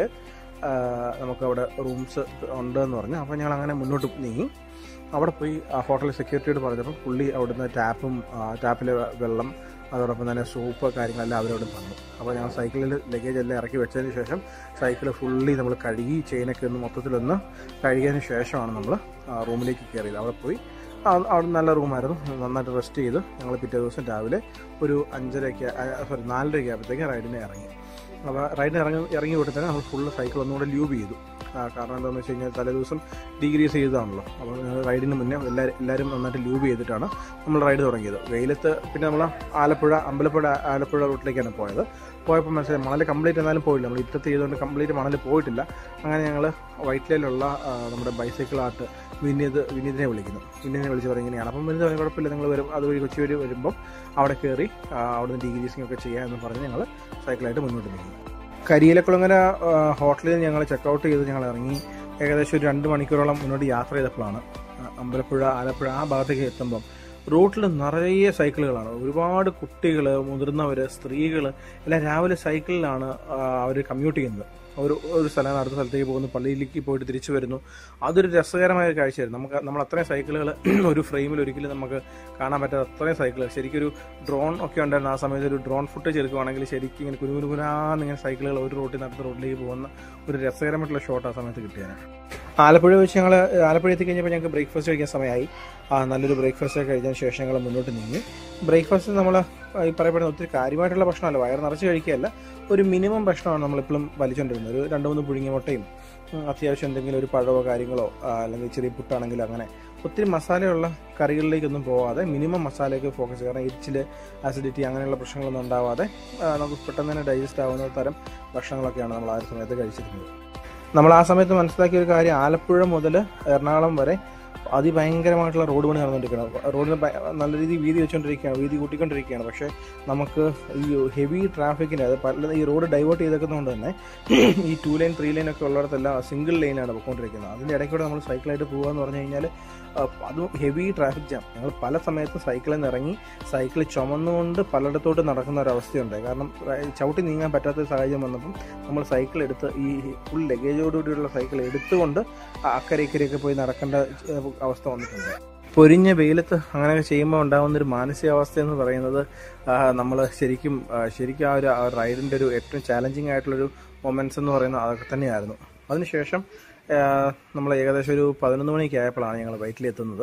നമുക്ക് അവിടെ റൂംസ് ഉണ്ട് എന്ന് പറഞ്ഞു അപ്പോൾ ഞങ്ങൾ അങ്ങനെ മുന്നോട്ട് നീങ്ങി അവിടെ പോയി ആ ഹോട്ടൽ സെക്യൂരിറ്റിയോട് പറഞ്ഞപ്പോൾ പുള്ളി അവിടുന്ന് ടാപ്പും ടാപ്പിലെ വെള്ളം അതോടൊപ്പം തന്നെ സോപ്പ് കാര്യങ്ങളെല്ലാം അവരോട് തന്നു അപ്പോൾ ഞങ്ങൾ സൈക്കിളിൽ ലഗേജ് എല്ലാം ഇറക്കി വെച്ചതിന് ശേഷം സൈക്കിൾ ഫുള്ളി നമ്മൾ കഴുകി ചെയിനൊക്കെ ഒന്ന് മൊത്തത്തിലൊന്ന് കഴുകിയതിന് ശേഷമാണ് നമ്മൾ റൂമിലേക്ക് കയറിയത് അവിടെ പോയി ആ- അവിടെ നല്ല റൂമായിരുന്നു നന്നായിട്ട് റെസ്റ്റ് ചെയ്ത് ഞങ്ങൾ പിറ്റേ ദിവസം രാവിലെ ഒരു അഞ്ചരയ്ക്ക് സോറി നാലരയ്ക്ക് ആയപ്പോഴത്തേക്ക് റൈഡിന് ഇറങ്ങി അപ്പോൾ റൈഡിന് ഇറങ്ങി ഇറങ്ങി വിട്ട് തന്നെ നമ്മൾ ഫുള്ള് സൈക്കിൾ ഒന്നുകൂടെ ലൂബ് ചെയ്തു ആ, കാരണം എന്താണെന്ന് വെച്ച് കഴിഞ്ഞാൽ തലേദിവസം ഡിഗ്രീസ് ചെയ്തതാണല്ലോ അപ്പോൾ ഞങ്ങൾ റൈഡിന് മുന്നേ എല്ലാവരും എല്ലാവരും നന്നായിട്ട് ലൂബ് ചെയ്തിട്ടാണ് നമ്മൾ റൈഡ് തുടങ്ങിയത് വെയിലത്ത് പിന്നെ നമ്മൾ ആലപ്പുഴ അമ്പലപ്പുഴ ആലപ്പുഴ റൂട്ടിലേക്കാണ് പോയത് പോയപ്പോൾ മനസ്സിലായി മണൽ കംപ്ലീറ്റ് എന്നാലും പോയില്ല നമ്മൾ ഇറ്റത്ത് ചെയ്തുകൊണ്ട് കംപ്ലീറ്റ് മണൽ പോയിട്ടില്ല അങ്ങനെ ഞങ്ങൾ വൈറ്റിലയിലുള്ള ആ, നമ്മുടെ ബൈസൈക്കിൾ ആർട്ട് വിനീത് വിനീതിനെ വിളിക്കുന്നു വിനീതിനെ വിളിച്ച് പറയും ഇങ്ങനെയാണ് അപ്പം വിനീത് പറയും കുഴപ്പമില്ല നിങ്ങൾ വരും അതുവഴി കൊച്ചി വഴി വരുമ്പം അവിടെ കയറി ആ, അവിടുന്ന് ഡിഗ്രീസിംഗ് ഒക്കെ ചെയ്യാമെന്ന് പറഞ്ഞ് ഞങ്ങൾ സൈക്കിളായിട്ട് മുന്നോട്ട് നീങ്ങി കരിയിലക്കുളങ്ങര ആ, ഹോട്ടലിൽ ഞങ്ങൾ ചെക്കൗട്ട് ചെയ്ത് ഞങ്ങൾ ഇറങ്ങി ഏകദേശം ഒരു രണ്ട് മണിക്കൂറോളം മുന്നോട്ട് യാത്ര ചെയ്തപ്പോഴാണ് ആ, അമ്പലപ്പുഴ ആലപ്പുഴ ആ ഭാഗത്തേക്ക് എത്തുമ്പം റൂട്ടിൽ നിറയെ സൈക്കിളുകളാണ് ഒരുപാട് കുട്ടികൾ മുതിർന്നവർ സ്ത്രീകൾ എല്ലാം രാവിലെ സൈക്കിളിലാണ് അവർ കമ്മ്യൂട്ട് ചെയ്യുന്നത് ഒരു ഒരു സ്ഥലം അടുത്ത സ്ഥലത്തേക്ക് പോകുന്നു പള്ളിയിലേക്ക് പോയിട്ട് തിരിച്ചു വരുന്നു അതൊരു രസകരമായ ഒരു കാഴ്ചയായിരുന്നു നമുക്ക് നമ്മൾ അത്രയും സൈക്കിളുകൾ ഒരു ഫ്രെയിമിൽ ഒരിക്കലും നമുക്ക് കാണാൻ പറ്റാത്ത അത്രയും സൈക്കിൾ ശരിക്കും ഒരു ഡ്രോൺ ഒക്കെ ഉണ്ടായിരുന്നു ആ സമയത്ത് ഒരു ഡ്രോൺ ഫുട്ടേജ് എടുക്കുവാണെങ്കിൽ ശരിക്കും ഇങ്ങനെ കുരുകുരുകുരാന്ന് ഇങ്ങനെ സൈക്കിളുകൾ ഒരു റോട്ടിൽ നിന്ന് അടുത്ത റോഡിലേക്ക് പോകുന്ന ഒരു രസകരമായിട്ടുള്ള ഷോട്ട് ആ സമയത്ത് കിട്ടിയാണ് ആലപ്പുഴ വെച്ച് ഞങ്ങൾ ആലപ്പുഴ എത്തിക്കഴിഞ്ഞപ്പോൾ ഞങ്ങൾക്ക് ബ്രേക്ക്ഫാസ്റ്റ് കഴിക്കാൻ സമയമായി ആ നല്ലൊരു ബ്രേക്ക്ഫാസ്റ്റ് ഒക്കെ കഴിച്ചതിന് ശേഷം ഞങ്ങൾ മുന്നോട്ട് നീങ്ങി ബ്രേക്ക്ഫാസ്റ്റ് നമ്മൾ ഈ പറയപ്പെടുന്ന ഒത്തിരി കാര്യമായിട്ടുള്ള ഭക്ഷണമല്ല വയറ് നിറച്ച് കഴിക്കുകയല്ല ഒരു മിനിമം ഭക്ഷണമാണ് നമ്മളിപ്പോഴും വലിച്ചുകൊണ്ടിരുന്നത് ഒരു രണ്ട് മൂന്ന് പുഴുങ്ങിയ മുട്ടയും ഉം, അത്യാവശ്യം എന്തെങ്കിലും ഒരു പഴമോ കാര്യങ്ങളോ ആ, അല്ലെങ്കിൽ ചെറിയ പുട്ടാണെങ്കിലും അങ്ങനെ ഒത്തിരി മസാലയുള്ള കറികളിലേക്കൊന്നും പോവാതെ മിനിമം മസാലയ്ക്ക് ഫോക്കസ് കാരണം എരിച്ചിൽ ആസിഡിറ്റി അങ്ങനെയുള്ള പ്രശ്നങ്ങളൊന്നും ഉണ്ടാവാതെ ആ, നമുക്ക് പെട്ടെന്ന് തന്നെ ഡൈജസ്റ്റ് ആവുന്ന തരം ഭക്ഷണങ്ങളൊക്കെയാണ് നമ്മൾ ആ ഒരു സമയത്ത് കഴിച്ചിരുന്നത് നമ്മൾ ആ സമയത്ത് മനസ്സിലാക്കിയ ഒരു കാര്യം ആലപ്പുഴ മുതൽ എറണാകുളം വരെ അതിഭയങ്കരമായിട്ടുള്ള റോഡ് പണി നടന്നുകൊണ്ടിരിക്കുകയാണ് റോഡിന് ഭയ- നല്ല രീതിയിൽ വീതി വെച്ചുകൊണ്ടിരിക്കുകയാണ് വീതി കൂട്ടിക്കൊണ്ടിരിക്കുകയാണ് പക്ഷേ നമുക്ക് ഈ ഹെവി ട്രാഫിക്കിൻ്റെ അത് പല ഈ റോഡ് ഡൈവേർട്ട് ചെയ്തേക്കുന്നതുകൊണ്ട് തന്നെ ഈ ടു ലൈൻ ത്രീ ലൈൻ ഒക്കെ ഉള്ളിടത്തെല്ലാം സിംഗിൾ ലൈനാണ് പോയിക്കൊണ്ടിരിക്കുന്നത് അതിൻ്റെ ഇടയ്ക്കൂടെ നമ്മൾ സൈക്കിളായിട്ട് പോകുക എന്ന് പറഞ്ഞു കഴിഞ്ഞാൽ അതും ഹെവി ട്രാഫിക് ജാം ഞങ്ങൾ പല സമയത്തും സൈക്കിളിൽ നിന്ന് ഇറങ്ങി സൈക്കിൾ ചുമന്നുകൊണ്ട് പലയിടത്തോട്ട് നടക്കുന്ന ഒരു അവസ്ഥയുണ്ടായി കാരണം റ- ചവിട്ടി നീങ്ങാൻ പറ്റാത്ത ഒരു സാഹചര്യം വന്നപ്പം നമ്മൾ സൈക്കിൾ എടുത്ത് ഈ ഫുൾ ലഗേജോടുകൂടിയുള്ള സൈക്കിൾ എടുത്തുകൊണ്ട് ആ അക്കരെ ഇക്കരെയൊക്കെ പോയി നടക്കേണ്ട ഏഹ്, അവസ്ഥ വന്നിട്ടുണ്ട് പൊരിഞ്ഞ വെയിലത്ത് അങ്ങനെയൊക്കെ ചെയ്യുമ്പോൾ ഉണ്ടാകുന്ന ഒരു മാനസികാവസ്ഥ എന്ന് പറയുന്നത് നമ്മൾ ശരിക്കും ആ, ശരിക്കും ആ ഒരു റൈഡിൻ്റെ ഒരു ഏറ്റവും ചാലഞ്ചിങ് ആയിട്ടുള്ളൊരു മൊമെൻറ്റ്സ് എന്ന് പറയുന്നത് അതൊക്കെ തന്നെയായിരുന്നു അതിനുശേഷം നമ്മൾ ഏകദേശം ഒരു പതിനൊന്ന് മണിയൊക്കെ ആയപ്പോഴാണ് ഞങ്ങൾ വൈറ്റിലെത്തുന്നത്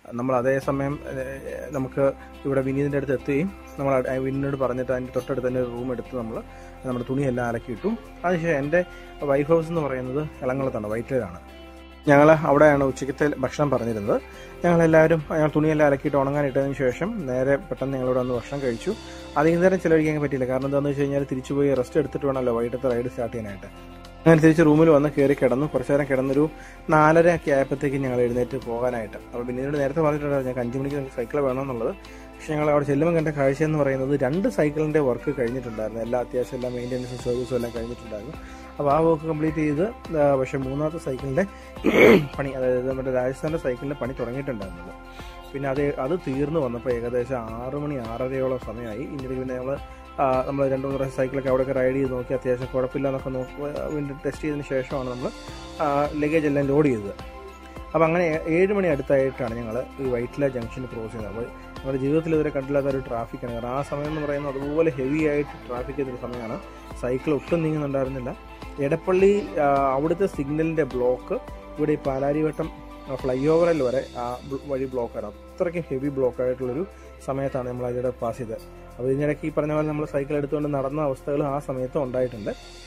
നമ്മൾ അതേസമയം ഏഹ്, നമുക്ക് ഇവിടെ വിനീതിൻ്റെ അടുത്ത് എത്തുകയും നമ്മൾ ആ വിനീതിനോട് പറഞ്ഞിട്ട് അതിൻ്റെ തൊട്ടടുത്ത് തന്നെ ഒരു റൂം എടുത്ത് നമ്മൾ നമ്മുടെ തുണിയെല്ലാം അലക്കിയിട്ടു അതിനുശേഷം എൻ്റെ വൈഫ് ഹൗസ് എന്ന് പറയുന്നത് എളങ്കുളത്താണ് വൈറ്റിലാണ് ഞങ്ങൾ അവിടെയാണ് ഉച്ചയ്ക്കത്തെ ഭക്ഷണം പറഞ്ഞിരുന്നത് ഞങ്ങളെല്ലാവരും ഞങ്ങൾ തുണിയെല്ലാം അലക്കിയിട്ട് ഉണങ്ങാനിട്ടതിന് ശേഷം നേരെ പെട്ടെന്ന് ഞങ്ങളിവിടെ വന്ന് ഭക്ഷണം കഴിച്ചു അധികം നേരം ചിലവഴിക്കാൻ പറ്റിയില്ല കാരണം എന്താണെന്ന് വെച്ച് കഴിഞ്ഞാൽ തിരിച്ചു പോയി റെസ്റ്റ് എടുത്തിട്ട് വേണമല്ലോ വൈകിട്ടത്തെ റൈഡ് സ്റ്റാർട്ട് ചെയ്യാനായിട്ട് അങ്ങനെ തിരിച്ച് റൂമിൽ വന്ന് കയറി കിടന്നു കുറച്ച് നേരം കിടന്നൊരു നാലര ഒക്കെ ആയപ്പോഴത്തേക്ക് ഞങ്ങൾ എഴുന്നേറ്റ് പോകാനായിട്ട് അപ്പോൾ പിന്നീട് നേരത്തെ പറഞ്ഞിട്ടുണ്ടായിരുന്നു ഞങ്ങൾക്ക് അഞ്ച് മണിക്ക് നിങ്ങൾക്ക് സൈക്കിൾ വേണമെന്നുള്ളത് പക്ഷേ ഞങ്ങൾ അവിടെ ചെല്ലുമ്പോൾ കണ്ട കാഴ്ച എന്ന് പറയുന്നത് രണ്ട് സൈക്കിളിൻ്റെ വർക്ക് കഴിഞ്ഞിട്ടുണ്ടായിരുന്നു എല്ലാ അത്യാവശ്യം എല്ലാ മെയിൻ്റെനൻസും സർവീസും എല്ലാം കഴിഞ്ഞിട്ടുണ്ടായിരുന്നു അപ്പോൾ ആ വർക്ക് കംപ്ലീറ്റ് ചെയ്ത് ആ, പക്ഷേ മൂന്നാമത്തെ സൈക്കിളിൻ്റെ പണി അതായത് നമ്മുടെ രാജസ്ഥാൻ്റെ സൈക്കിളിൻ്റെ പണി തുടങ്ങിയിട്ടുണ്ടായിരുന്നത് പിന്നെ അത് അത് തീർന്നു വന്നപ്പോൾ ഏകദേശം ആറ് മണി ആറരയോളം സമയമായി ഇനി പിന്നെ നമ്മൾ നമ്മൾ രണ്ട് മൂന്ന് പ്രാവശ്യം സൈക്കിളൊക്കെ അവിടെയൊക്കെ റൈഡ് ചെയ്ത് നോക്കി അത്യാവശ്യം കുഴപ്പമില്ല എന്നൊക്കെ നോക്കി വീണ്ടും ടെസ്റ്റ് ചെയ്തതിന് ശേഷമാണ് നമ്മൾ ലഗേജ് എല്ലാം ലോഡ് ചെയ്തത് അപ്പോൾ അങ്ങനെ ഏ- ഏഴ് മണി അടുത്തായിട്ടാണ് ഞങ്ങൾ ഈ വൈറ്റ്ല ജംഗ്ഷൻ ക്രോസ് ചെയ്യുന്നത് അപ്പോൾ നമ്മുടെ ജീവിതത്തിൽ ഇതുവരെ കണ്ടില്ലാത്ത ഒരു ട്രാഫിക്കാണ് കാരണം ആ സമയം എന്ന് പറയുന്നത് അതുപോലെ ഹെവി ആയിട്ട് ട്രാഫിക് ചെയ്തൊരു സമയമാണ് സൈക്കിൾ ഒട്ടും നീങ്ങുന്നുണ്ടായിരുന്നില്ല എടപ്പള്ളി ആ, അവിടുത്തെ സിഗ്നലിൻ്റെ ബ്ലോക്ക് ഇവിടെ ഈ പാലാരിവട്ടം ഫ്ലൈ ഓവറിൽ വരെ ആ ബ്ല- വഴി ബ്ലോക്കായിരുന്നു അത്രയ്ക്കും ഹെവി ബ്ലോക്ക് ആയിട്ടുള്ളൊരു സമയത്താണ് നമ്മൾ അതിലൂടെ പാസ് ചെയ്തത് അപ്പോൾ ഇതിനിടയ്ക്ക് ഈ പറഞ്ഞ പോലെ നമ്മൾ സൈക്കിൾ എടുത്തുകൊണ്ട് നടന്ന അവസ്ഥകൾ ആ സമയത്ത് ഉണ്ടായിട്ടുണ്ട്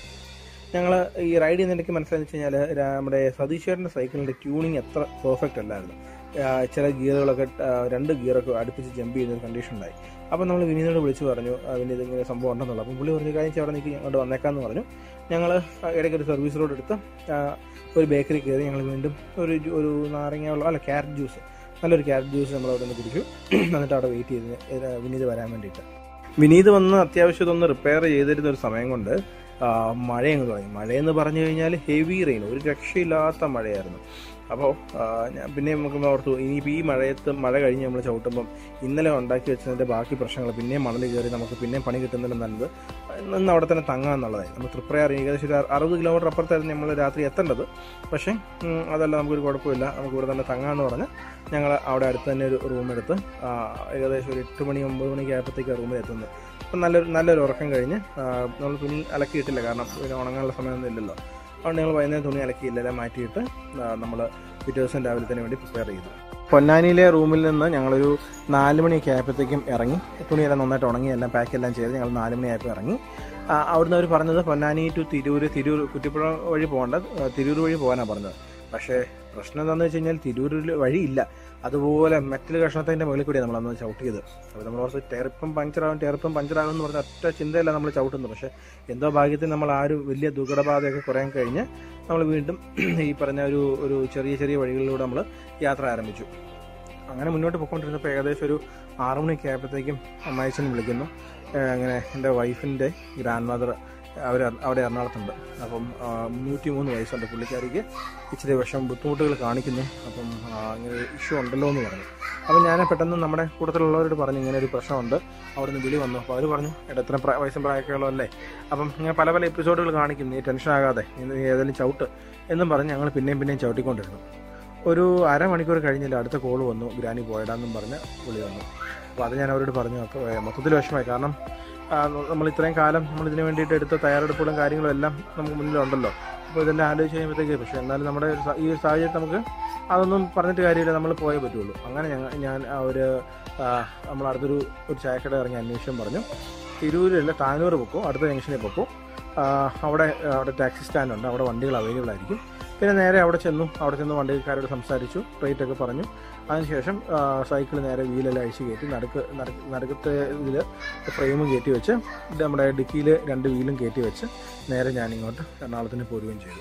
ഞങ്ങൾ ഈ റൈഡ് ചെയ്യുന്നതിലേക്ക് മനസ്സിലായെന്ന് വെച്ച് കഴിഞ്ഞാൽ നമ്മുടെ സതീഷേട്ടൻ്റെ സൈക്കിളിൻ്റെ ട്യൂണിങ് അത്ര പെർഫെക്റ്റ് അല്ലായിരുന്നു ആ, ചില ഗിയറുകളൊക്കെ ആ, രണ്ട് ഗിയറൊക്കെ അടുപ്പിച്ച് ജമ്പ് ചെയ്യുന്ന ഒരു കണ്ടീഷൻ ഉണ്ടായി അപ്പോൾ നമ്മൾ വിനീതിനോട് വിളിച്ചു പറഞ്ഞു ആ, വിനീത് ഇങ്ങനെ സംഭവം ഉണ്ടെന്നുള്ളത് അപ്പം പുള്ളി പറഞ്ഞു കാര്യം അവിടെ നിൽക്കി അങ്ങോട്ട് വന്നേക്കാമെന്ന് പറഞ്ഞു ഞങ്ങൾ ഇടയ്ക്ക് ഒരു സർവീസ് റോഡ് എടുത്ത് ആ, ഒരു ബേക്കറി കയറി ഞങ്ങൾ വീണ്ടും ഒരു ജു- ഒരു നാരങ്ങ വെള്ളം അല്ല ക്യാരറ്റ് ജ്യൂസ് നല്ലൊരു ക്യാരറ്റ് ജ്യൂസ് നമ്മൾ അവിടെ നിന്ന് കുടിച്ചു എന്നിട്ട് അവിടെ വെയിറ്റ് ചെയ്ത് ഏ, വിനീത് വരാൻ വേണ്ടിയിട്ട് വിനീത് വന്ന് അത്യാവശ്യം ഇതൊന്ന് റിപ്പയർ ചെയ്തിരുന്ന ഒരു സമയം കൊണ്ട് ആ, മഴയങ്ങ് തുടങ്ങി മഴയെന്ന് പറഞ്ഞു കഴിഞ്ഞാൽ ഹെവി റെയിൻ ഒരു രക്ഷയില്ലാത്ത മഴയായിരുന്നു അപ്പോൾ ഞാൻ പിന്നെ നമുക്ക് ഓർത്തു ഇനിയിപ്പോൾ ഈ മഴയത്ത് മഴ കഴിഞ്ഞ് നമ്മൾ ചവിട്ടുമ്പം ഇന്നലെ ഉണ്ടാക്കി വെച്ചതിൻ്റെ ബാക്കി പ്രശ്നങ്ങൾ പിന്നെയും മണൽ കയറി നമുക്ക് പിന്നെയും പണി കിട്ടുന്നതിലും നല്ലത് ഇന്ന് അവിടെ തന്നെ തങ്ങാം എന്നുള്ളതായി നമ്മൾ തൃപ്രയാർ ഏകദേശം ഒരു അറുപത് കിലോമീറ്റർ അപ്പുറത്തായിരുന്നു നമ്മൾ രാത്രി എത്തേണ്ടത് പക്ഷേ ഉം, അതല്ല നമുക്കൊരു കുഴപ്പമില്ല നമുക്ക് ഇവിടെ തന്നെ തങ്ങാമെന്ന് പറഞ്ഞ് ഞങ്ങൾ അവിടെ അടുത്ത് തന്നെ ഒരു റൂം എടുത്ത് ആ, ഏകദേശം ഒരു എട്ട് മണി ഒമ്പത് മണിക്ക് ആയപ്പോഴത്തേക്ക് റൂമിൽ എത്തുന്നത് അപ്പം നല്ലൊരു നല്ലൊരു ഉറക്കം കഴിഞ്ഞ് നമ്മൾ തുണി അലക്കിയിട്ടില്ല കാരണം പിന്നെ ഉണങ്ങാനുള്ള സമയമൊന്നും ഇല്ലല്ലോ അതുകൊണ്ട് ഞങ്ങൾ വൈകുന്നേരം തുണി അലക്കിയില്ല എല്ലാം മാറ്റിയിട്ട് നമ്മൾ പിറ്റേ ദിവസം രാവിലെ തന്നെ വേണ്ടി പ്രിപ്പയർ ചെയ്തു പൊന്നാനിയിലെ റൂമിൽ നിന്ന് ഞങ്ങളൊരു നാല് മണിയൊക്കെ ആയപ്പോഴത്തേക്കും ഇറങ്ങി തുണിയെല്ലാം നന്നായിട്ട് ഉണങ്ങി എല്ലാം പാക്ക് എല്ലാം ചെയ്ത് ഞങ്ങൾ നാല് മണിയായപ്പോൾ ഇറങ്ങി ആ, അവിടുന്ന് അവർ പറഞ്ഞത് പൊന്നാനി ടു തിരൂർ തിരൂർ കുറ്റിപ്പുഴ വഴി പോകേണ്ട ആ, തിരൂർ വഴി പോകാനാണ് പറഞ്ഞത് പക്ഷേ പ്രശ്നം എന്താണെന്ന് വെച്ച് കഴിഞ്ഞാൽ തിരൂരിൽ വഴിയില്ല അതുപോലെ മെറ്റൽ കഷ്ണത്തിൻ്റെ മുകളിൽ കൂടിയാണ് നമ്മൾ അന്ന് ചവിട്ടിയത് അപ്പോൾ നമ്മൾ ഓർത്ത് ടയറിപ്പം പഞ്ചറാകും ടയറിപ്പം പഞ്ചറാകും എന്ന് പറഞ്ഞ ഒറ്റ ചിന്തയല്ല നമ്മൾ ചവിട്ടുന്നത് പക്ഷേ എന്തോ ഭാഗ്യത്തിൽ നമ്മൾ ആ ഒരു വലിയ ദുർഘടബാധയൊക്കെ കുറയാൻ കഴിഞ്ഞ് നമ്മൾ വീണ്ടും ഈ പറഞ്ഞ ഒരു ഒരു ചെറിയ ചെറിയ വഴികളിലൂടെ നമ്മൾ യാത്ര ആരംഭിച്ചു അങ്ങനെ മുന്നോട്ട് പോയിക്കൊണ്ടിരുന്നപ്പോൾ ഏകദേശം ഒരു ആറു മണിയൊക്കെ ആയപ്പോഴത്തേക്കും അമ്മായിച്ചൻ വിളിക്കുന്നു ഏഹ് അങ്ങനെ എൻ്റെ വൈഫിൻ്റെ ഗ്രാൻഡ് മദർ അവർ അവിടെ എറണാകുളത്തുണ്ട് അപ്പം മുന്നൂറ്റി മൂന്ന് വയസ്സുണ്ട് പുള്ളിക്കാരിക്ക് ഇച്ചിരി വിഷം ബുദ്ധിമുട്ടുകൾ കാണിക്കുന്നു അപ്പം ആ, ഇങ്ങനെ ഇഷ്യൂ ഉണ്ടല്ലോ എന്ന് പറഞ്ഞു അപ്പം ഞാൻ പെട്ടെന്ന് നമ്മുടെ കൂട്ടത്തിലുള്ളവരോട് പറഞ്ഞു ഇങ്ങനെ ഒരു പ്രശ്നമുണ്ട് അവിടെ നിന്ന് വിളി വന്നു അപ്പോൾ അവർ പറഞ്ഞു എടാ എത്ര പ്രായ- വയസ്സും പ്രായമൊക്കെയുള്ളതല്ലേ അപ്പം ഇങ്ങനെ പല പല എപ്പിസോഡുകൾ കാണിക്കും നീ ടെൻഷൻ ആകാതെ നീ ഏതെങ്കിലും ചവിട്ട് എന്നും പറഞ്ഞ് ഞങ്ങൾ പിന്നെയും പിന്നെയും ചവിട്ടിക്കൊണ്ടിരുന്നു ഒരു അരമണിക്കൂർ കഴിഞ്ഞില്ല അടുത്ത കോൾ വന്നു ഗ്രാനി പോയടാന്നും പറഞ്ഞ് വിളി വന്നു അപ്പോൾ അത് ഞാൻ അവരോട് പറഞ്ഞു അപ്പോൾ ഏ, മൊത്തത്തിൽ വിഷമമായി കാരണം ആ, നമ്മൾ ഇത്രയും കാലം നമ്മൾ ഇതിന് വേണ്ടിയിട്ട് എടുത്ത തയ്യാറെടുപ്പുകളും കാര്യങ്ങളും എല്ലാം നമുക്ക് മുന്നിലുണ്ടല്ലോ അപ്പോൾ ഇതെല്ലാം ആലോചിച്ച് കഴിയുമ്പോഴത്തേക്ക് പക്ഷേ എന്നാലും നമ്മുടെ ഒരു സ- ഈ ഒരു സാഹചര്യത്തിൽ നമുക്ക് അതൊന്നും പറഞ്ഞിട്ട് കാര്യമില്ല നമ്മൾ പോയേ പറ്റുള്ളൂ അങ്ങനെ ഞങ്ങൾ ഞാൻ ആ ഒരു ആ, നമ്മൾ അടുത്തൊരു ഒരു ചായക്കട ഇറങ്ങി അന്വേഷണം പറഞ്ഞു തിരൂരില്ല താനൂർ പൊക്കും അടുത്ത ജംഗ്ഷനിൽ പൊക്കും ആ, അവിടെ അവിടെ ടാക്സി സ്റ്റാൻഡ് ഉണ്ട് അവിടെ വണ്ടികൾ അവൈലബിൾ ആയിരിക്കും പിന്നെ നേരെ അവിടെ ചെന്നു അവിടെ ചെന്ന് വണ്ടിക്കാരോട് സംസാരിച്ചു റേറ്റ് ഒക്കെ പറഞ്ഞു അതിനുശേഷം സൈക്കിൾ നേരെ വീലെല്ലാം അഴിച്ച് കയറ്റി നടുക്ക് നടുക്ക് നടുക്കത്തെ ഇതിൽ ഫ്രെയിമും കയറ്റി വെച്ച് ഇത് നമ്മുടെ ഡിക്കിയിൽ രണ്ട് വീലും കയറ്റി വെച്ച് നേരെ ഞാനിങ്ങോട്ട് എറണാകുളത്തിന് പോരുകയും ചെയ്തു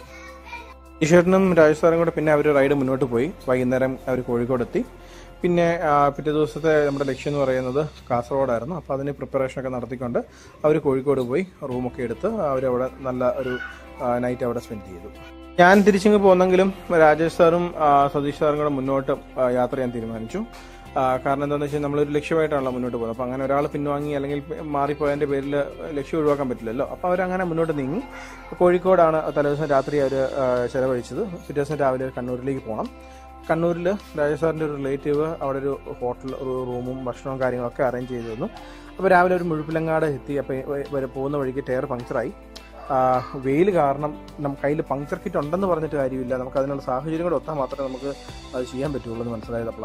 ഈശ്വരനും രാജേഷ് സാറും കൂടെ പിന്നെ അവർ റൈഡ് മുന്നോട്ട് പോയി വൈകുന്നേരം അവർ കോഴിക്കോട് എത്തി പിന്നെ ആ, പിറ്റേ ദിവസത്തെ നമ്മുടെ ലക്ഷ്യം എന്ന് പറയുന്നത് കാസർഗോഡായിരുന്നു അപ്പോൾ അതിന് പ്രിപ്പറേഷനൊക്കെ നടത്തിക്കൊണ്ട് അവർ കോഴിക്കോട് പോയി റൂമൊക്കെ എടുത്ത് അവരവിടെ നല്ല ഒരു നൈറ്റ് അവിടെ സ്പെൻഡ് ചെയ്തു ഞാൻ തിരിച്ചിങ്ങ് പോന്നെങ്കിലും രാജേഷ് സാറും ആ, സതീഷ് സാറും കൂടെ മുന്നോട്ട് ആ, യാത്ര ചെയ്യാൻ തീരുമാനിച്ചു ആ, കാരണം എന്താണെന്ന് വെച്ചാൽ നമ്മളൊരു ലക്ഷ്യമായിട്ടാണല്ലോ മുന്നോട്ട് പോകുന്നത് അപ്പോൾ അങ്ങനെ ഒരാൾ പിൻവാങ്ങി അല്ലെങ്കിൽ മാറിപ്പോയതിൻ്റെ പേരിൽ ലക്ഷ്യം ഒഴിവാക്കാൻ പറ്റില്ലല്ലോ അപ്പോൾ അവരങ്ങനെ മുന്നോട്ട് നീങ്ങി കോഴിക്കോടാണ് തലേദിവസം രാത്രി അവർ ചെലവഴിച്ചത് പിറ്റേ ദിവസം രാവിലെ കണ്ണൂരിലേക്ക് പോകണം കണ്ണൂരിൽ രാജേഷ് സാറിൻ്റെ ഒരു റിലേറ്റീവ് അവിടെ ഒരു ഹോട്ടൽ ഒരു റൂമും ഭക്ഷണവും കാര്യങ്ങളൊക്കെ അറേഞ്ച് ചെയ്തു തന്നു അപ്പോൾ രാവിലെ ഒരു മുഴുപ്പിലങ്ങാട് എത്തി അപ്പോൾ വരെ പോകുന്ന വഴിക്ക് ടയർ പങ്ക്ചറായി വെയിൽ കാരണം നമുക്ക് കയ്യിൽ പങ്ക്ചർ കിറ്റ് ഉണ്ടെന്ന് പറഞ്ഞിട്ട് കാര്യമില്ല നമുക്ക് അതിനുള്ള സാഹചര്യം കൂടെ ഒത്താൽ മാത്രമേ നമുക്ക് അത് ചെയ്യാൻ പറ്റുള്ളൂ എന്ന് മനസ്സിലായത് അപ്പോഴാണ്